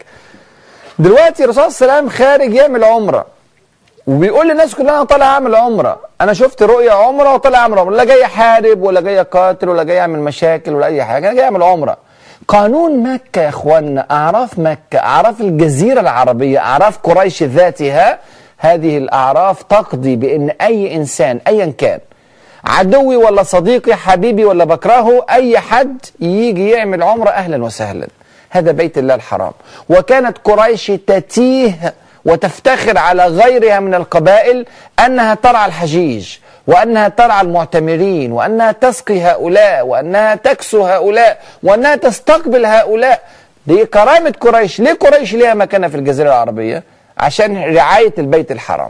دلوقتي الرسول صلى الله عليه وسلم خارج يعمل عمرة وبيقول للناس كلها انا طالع اعمل عمره انا شفت رؤيه عمره وطالع اعمل عمره لا جاي احارب ولا جاي اقاتل ولا جاي اعمل مشاكل ولا اي حاجه انا جاي اعمل عمره قانون مكه يا اخوانا اعراف مكه اعراف الجزيره العربيه اعراف قريش ذاتها هذه الاعراف تقضي بان اي انسان ايا كان عدوي ولا صديقي حبيبي ولا بكرهه اي حد يجي يعمل عمره اهلا وسهلا هذا بيت الله الحرام وكانت قريش تتيه وتفتخر على غيرها من القبائل انها ترعى الحجيج وانها ترعى المعتمرين وانها تسقي هؤلاء وانها تكسو هؤلاء وانها تستقبل هؤلاء دي كرامه قريش ليه قريش ليها مكانه في الجزيره العربيه عشان رعايه البيت الحرام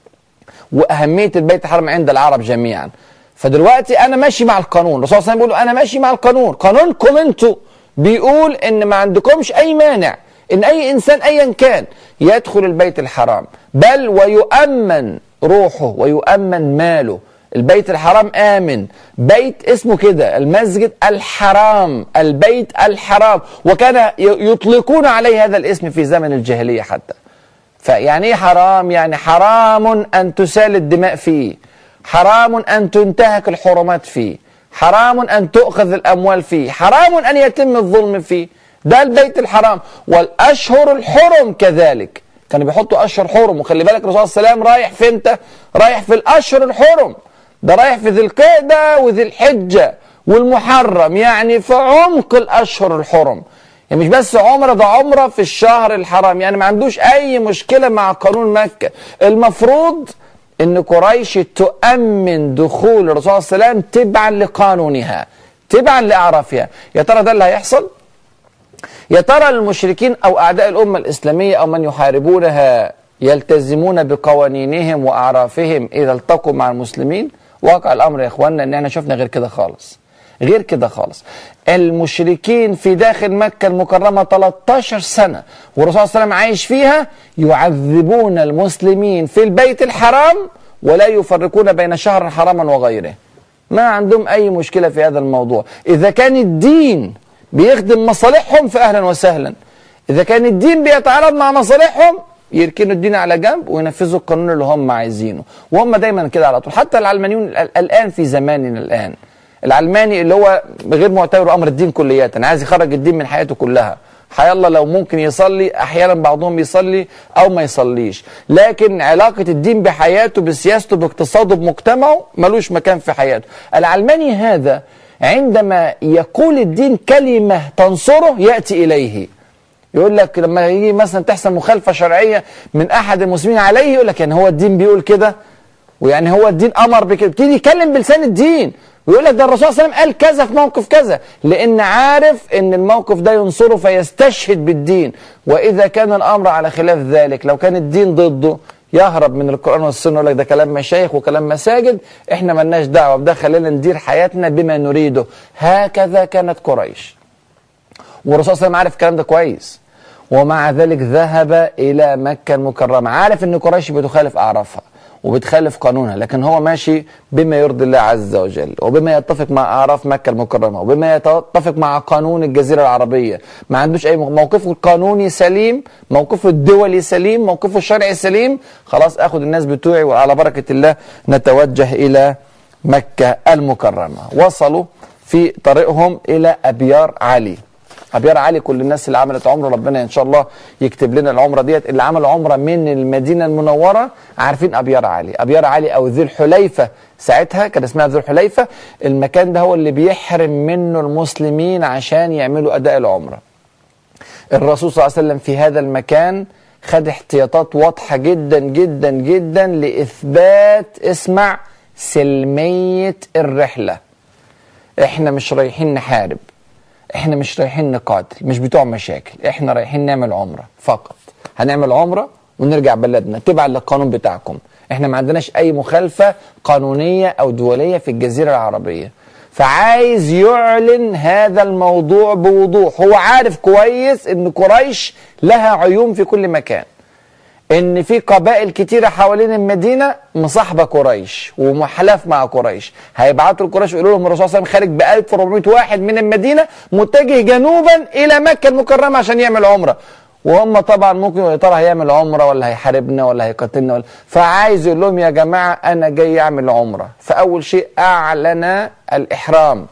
واهميه البيت الحرام عند العرب جميعا فدلوقتي انا ماشي مع القانون الرسول صلى الله عليه وسلم بيقول انا ماشي مع القانون قانونكم انتوا بيقول ان ما عندكمش اي مانع ان اي انسان ايا كان يدخل البيت الحرام بل ويؤمن روحه ويؤمن ماله البيت الحرام آمن بيت اسمه كده المسجد الحرام البيت الحرام وكان ي- يطلقون عليه هذا الاسم في زمن الجاهلية حتى فيعني ايه حرام يعني حرام أن تسال الدماء فيه حرام أن تنتهك الحرمات فيه حرام أن تؤخذ الأموال فيه حرام أن يتم الظلم فيه ده البيت الحرام والأشهر الحرم كذلك كانوا بيحطوا أشهر حرم وخلي بالك الرسول صلى الله عليه وسلم رايح في انت رايح في الأشهر الحرم ده رايح في ذي القعدة وذي الحجة والمحرم يعني في عمق الأشهر الحرم يعني مش بس عمرة ده عمرة في الشهر الحرام يعني ما عندوش أي مشكلة مع قانون مكة المفروض ان قريش تؤمن دخول الرسول صلى الله عليه وسلم تبعا لقانونها تبعا لاعرافها يا ترى ده اللي هيحصل يا ترى المشركين او اعداء الامه الاسلاميه او من يحاربونها يلتزمون بقوانينهم واعرافهم اذا التقوا مع المسلمين واقع الامر يا اخواننا ان احنا شفنا غير كده خالص غير كده خالص المشركين في داخل مكة المكرمة 13 سنة والرسول صلى الله عليه وسلم عايش فيها يعذبون المسلمين في البيت الحرام ولا يفرقون بين شهر حراما وغيره ما عندهم أي مشكلة في هذا الموضوع إذا كان الدين بيخدم مصالحهم فأهلا وسهلا إذا كان الدين بيتعارض مع مصالحهم يركنوا الدين على جنب وينفذوا القانون اللي هم عايزينه وهم دايما كده على طول حتى العلمانيون ال- الآن في زماننا الآن العلماني اللي هو غير معتبر امر الدين كليا عايز يخرج الدين من حياته كلها حي الله لو ممكن يصلي احيانا بعضهم يصلي او ما يصليش لكن علاقه الدين بحياته بسياسته باقتصاده بمجتمعه ملوش مكان في حياته العلماني هذا عندما يقول الدين كلمه تنصره ياتي اليه يقول لك لما يجي مثلا تحصل مخالفه شرعيه من احد المسلمين عليه يقول لك يعني هو الدين بيقول كده ويعني هو الدين امر بكده يبتدي يتكلم بلسان الدين ويقول لك ده الرسول صلى الله عليه وسلم قال كذا في موقف كذا لان عارف ان الموقف ده ينصره فيستشهد بالدين واذا كان الامر على خلاف ذلك لو كان الدين ضده يهرب من القران والسنه يقول لك ده كلام مشايخ وكلام مساجد احنا ملناش دعوه بده خلينا ندير حياتنا بما نريده هكذا كانت قريش والرسول صلى الله عليه وسلم عارف الكلام ده كويس ومع ذلك ذهب الى مكه المكرمه عارف ان قريش بتخالف اعرافها وبتخالف قانونها لكن هو ماشي بما يرضي الله عز وجل وبما يتفق مع اعراف مكه المكرمه وبما يتفق مع قانون الجزيره العربيه ما عندوش اي موقفه القانوني سليم موقفه الدولي سليم موقفه الشرعي سليم خلاص اخد الناس بتوعي وعلى بركه الله نتوجه الى مكه المكرمه وصلوا في طريقهم الى ابيار علي ابيار علي كل الناس اللي عملت عمره ربنا ان شاء الله يكتب لنا العمره ديت اللي عمل عمره من المدينه المنوره عارفين ابيار علي ابيار علي او ذي الحليفه ساعتها كان اسمها ذو الحليفه المكان ده هو اللي بيحرم منه المسلمين عشان يعملوا اداء العمره الرسول صلى الله عليه وسلم في هذا المكان خد احتياطات واضحه جدا جدا جدا لاثبات اسمع سلميه الرحله احنا مش رايحين نحارب احنا مش رايحين نقاتل مش بتوع مشاكل احنا رايحين نعمل عمره فقط هنعمل عمره ونرجع بلدنا تبعا للقانون بتاعكم احنا ما عندناش اي مخالفه قانونيه او دوليه في الجزيره العربيه فعايز يعلن هذا الموضوع بوضوح هو عارف كويس ان قريش لها عيون في كل مكان ان في قبائل كتيره حوالين المدينه مصاحبه قريش ومحلف مع قريش هيبعتوا لقريش يقولوا لهم الرسول صلى الله عليه وسلم خارج ب 1400 واحد من المدينه متجه جنوبا الى مكه المكرمه عشان يعمل عمره وهم طبعا ممكن يا ترى هيعمل عمره ولا هيحاربنا ولا هيقاتلنا ولا فعايز يقول لهم يا جماعه انا جاي اعمل عمره فاول شيء اعلن الاحرام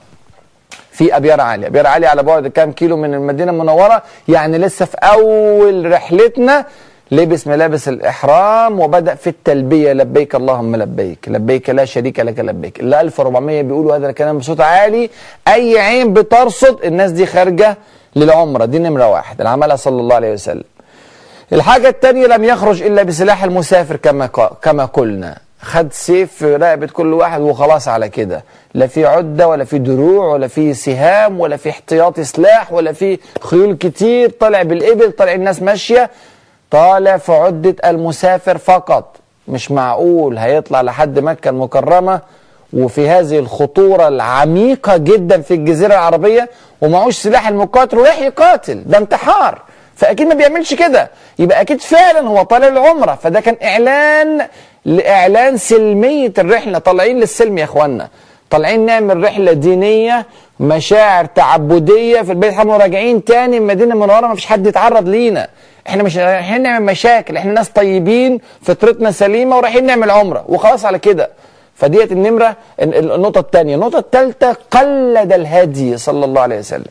في ابيار علي ابيار علي على بعد كام كيلو من المدينه المنوره يعني لسه في اول رحلتنا لبس ملابس الإحرام وبدأ في التلبية لبيك اللهم لبيك لبيك لا شريك لك لبيك ال 1400 بيقولوا هذا الكلام بصوت عالي أي عين بترصد الناس دي خارجة للعمرة دي نمرة واحد اللي عملها صلى الله عليه وسلم الحاجة الثانية لم يخرج إلا بسلاح المسافر كما كما قلنا خد سيف في رقبة كل واحد وخلاص على كده لا في عدة ولا في دروع ولا في سهام ولا في احتياطي سلاح ولا في خيول كتير طلع بالإبل طلع الناس ماشية طالع في عدة المسافر فقط مش معقول هيطلع لحد مكة المكرمة وفي هذه الخطورة العميقة جدا في الجزيرة العربية ومعوش سلاح المقاتل ورايح يقاتل ده انتحار فاكيد ما بيعملش كده يبقى اكيد فعلا هو طالع العمره فده كان اعلان لاعلان سلميه الرحله طالعين للسلم يا اخوانا طالعين نعمل رحله دينيه مشاعر تعبديه في البيت الحرام وراجعين تاني المدينه المنوره ما فيش حد يتعرض لينا احنا مش رايحين نعمل مشاكل احنا ناس طيبين فطرتنا سليمه ورايحين نعمل عمره وخلاص على كده فديت النمره النقطه الثانيه النقطه الثالثه قلد الهدي صلى الله عليه وسلم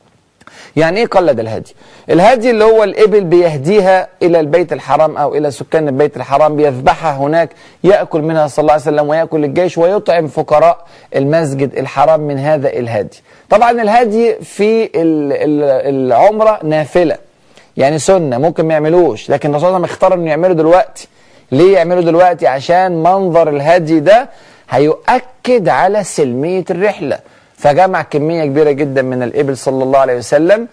يعني ايه قلد الهدي الهدي اللي هو الابل بيهديها الى البيت الحرام او الى سكان البيت الحرام بيذبحها هناك ياكل منها صلى الله عليه وسلم وياكل الجيش ويطعم فقراء المسجد الحرام من هذا الهدي طبعا الهدي في ال- ال- العمره نافله يعني سنه ممكن ما يعملوش لكن الرسول صلى الله عليه وسلم اختار انه يعمله دلوقتي ليه يعمله دلوقتي عشان منظر الهدي ده هيؤكد على سلميه الرحله فجمع كميه كبيره جدا من الابل صلى الله عليه وسلم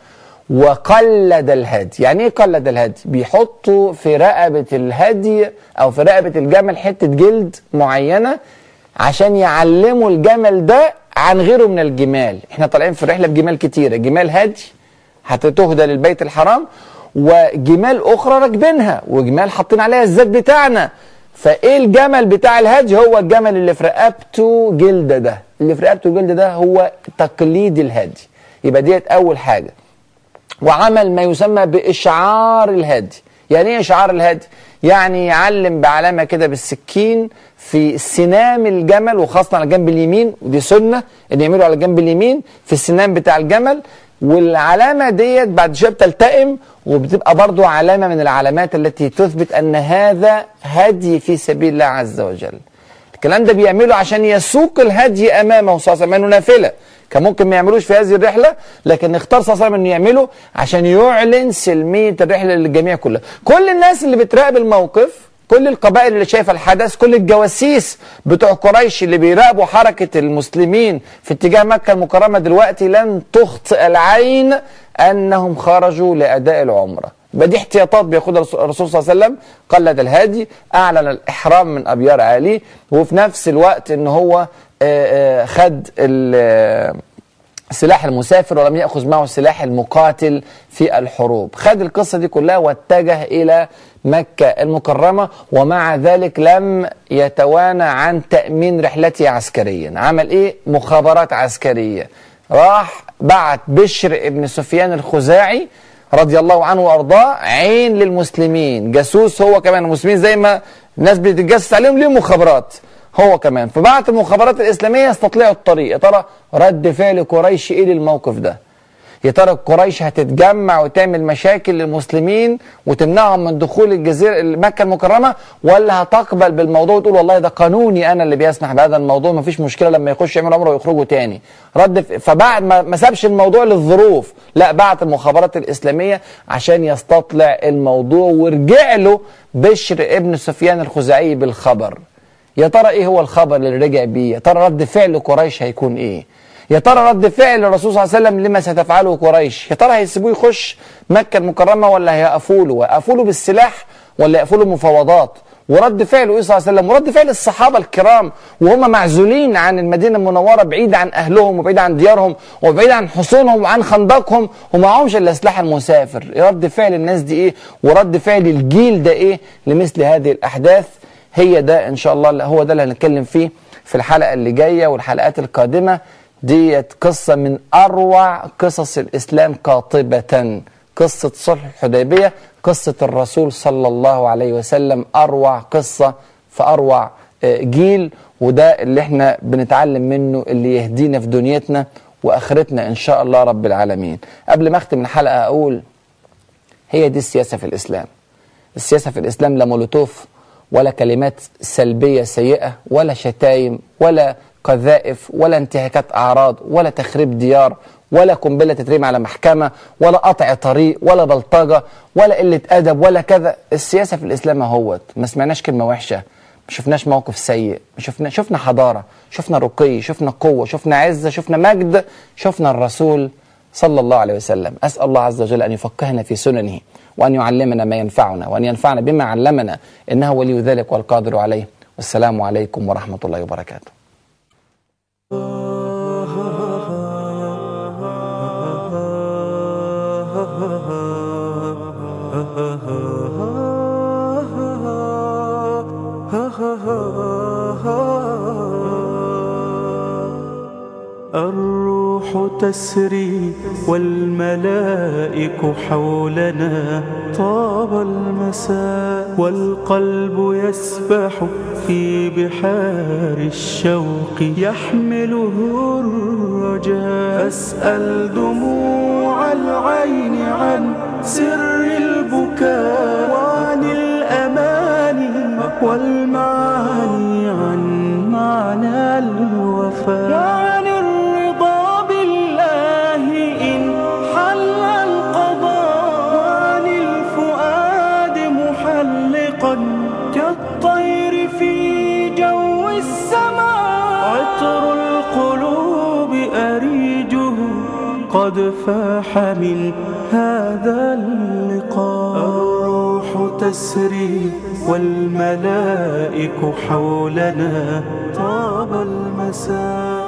وقلد الهدي يعني ايه قلد الهدي بيحطوا في رقبه الهدي او في رقبه الجمل حته جلد معينه عشان يعلموا الجمل ده عن غيره من الجمال احنا طالعين في رحله بجمال كتيره جمال هدي هتهدى للبيت الحرام وجمال اخرى راكبينها وجمال حاطين عليها الزاد بتاعنا فايه الجمل بتاع الهدي هو الجمل اللي في رقبته جلد ده اللي في رقبته جلد ده هو تقليد الهدي يبقى ديت اول حاجه وعمل ما يسمى بإشعار الهدي يعني ايه إشعار الهدي؟ يعني يعلم بعلامة كده بالسكين في سنام الجمل وخاصة على الجنب اليمين ودي سنة ان يعملوا على الجنب اليمين في السنام بتاع الجمل والعلامة ديت بعد شوية بتلتئم وبتبقى برضو علامة من العلامات التي تثبت أن هذا هدي في سبيل الله عز وجل الكلام ده بيعمله عشان يسوق الهدي امامه صلى الله عليه وسلم انه نافله كان ممكن ما يعملوش في هذه الرحله لكن اختار صلى الله عليه وسلم انه يعمله عشان يعلن سلميه الرحله للجميع كلها كل الناس اللي بتراقب الموقف كل القبائل اللي شايفه الحدث كل الجواسيس بتوع قريش اللي بيراقبوا حركه المسلمين في اتجاه مكه المكرمه دلوقتي لن تخطئ العين انهم خرجوا لاداء العمره يبقى دي احتياطات بياخدها الرسول الرسول صلى الله عليه وسلم قلد الهادي اعلن الاحرام من ابيار علي وفي نفس الوقت ان هو آه، آه، خد ال- آه، سلاح المسافر ولم ياخذ معه سلاح المقاتل في الحروب خد القصه دي كلها واتجه الى مكه المكرمه ومع ذلك لم يتوانى عن تامين رحلته عسكريا عمل ايه مخابرات عسكريه راح بعت بشر ابن سفيان الخزاعي رضي الله عنه وارضاه عين للمسلمين جاسوس هو كمان المسلمين زي ما الناس بتتجسس عليهم ليهم مخابرات هو كمان فبعت المخابرات الاسلاميه يستطلعوا الطريق يا ترى رد فعل قريش ايه للموقف ده يا ترى قريش هتتجمع وتعمل مشاكل للمسلمين وتمنعهم من دخول الجزيره مكه المكرمه ولا هتقبل بالموضوع وتقول والله ده قانوني انا اللي بيسمح بهذا الموضوع ما فيش مشكله لما يخش يعمل عمره ويخرجوا تاني رد ف- فبعد ما ما سابش الموضوع للظروف لا بعت المخابرات الاسلاميه عشان يستطلع الموضوع ورجع له بشر ابن سفيان الخزاعي بالخبر يا ترى ايه هو الخبر اللي رجع بيه يا ترى رد فعل قريش هيكون ايه يا ترى رد فعل الرسول صلى الله عليه وسلم لما ستفعله قريش يا ترى هيسيبوه يخش مكة المكرمة ولا هيقفوا له ويقفوا له بالسلاح ولا يقفوا له مفاوضات ورد فعله ايه صلى الله عليه وسلم ورد فعل الصحابة الكرام وهم معزولين عن المدينة المنورة بعيد عن أهلهم وبعيد عن ديارهم وبعيد عن حصونهم وعن خندقهم ومعهمش إلا سلاح المسافر رد فعل الناس دي ايه ورد فعل الجيل ده ايه لمثل هذه الأحداث هي ده ان شاء الله هو ده اللي هنتكلم فيه في الحلقه اللي جايه والحلقات القادمه ديت قصه من اروع قصص الاسلام قاطبه قصه صلح الحديبيه قصه الرسول صلى الله عليه وسلم اروع قصه في اروع آه، جيل وده اللي احنا بنتعلم منه اللي يهدينا في دنيتنا واخرتنا ان شاء الله رب العالمين قبل ما اختم الحلقه اقول هي دي السياسه في الاسلام السياسه في الاسلام لا مولوتوف ولا كلمات سلبيه سيئه ولا شتايم ولا قذائف ولا انتهاكات اعراض ولا تخريب ديار ولا قنبله تترمي على محكمه ولا قطع طريق ولا بلطجه ولا قله ادب ولا كذا السياسه في الاسلام اهوت ما سمعناش كلمه وحشه ما شفناش موقف سيء ما شفنا شفنا حضاره شفنا رقي شفنا قوه شفنا عزه شفنا مجد شفنا الرسول صلى الله عليه وسلم أسأل الله عز وجل أن يفقهنا في سننه وأن يعلمنا ما ينفعنا وأن ينفعنا بما علمنا إنه ولي ذلك والقادر عليه والسلام عليكم ورحمة الله وبركاته ah, ah, ah, ah, ah. الروح تسري والملائك حولنا طاب المساء والقلب يسبح في بحار الشوق يحمله الرجاء أسأل دموع العين عن سر البكاء وعن الأماني والمعاني عن معنى الوفاء وعن الرضا بالله إن حل القضاء وعن الفؤاد محلقا كالطير في جو السماء عطر القلوب أريجه قد فاح من هذا اللقاء الروح تسري والملائك حولنا طاب المساء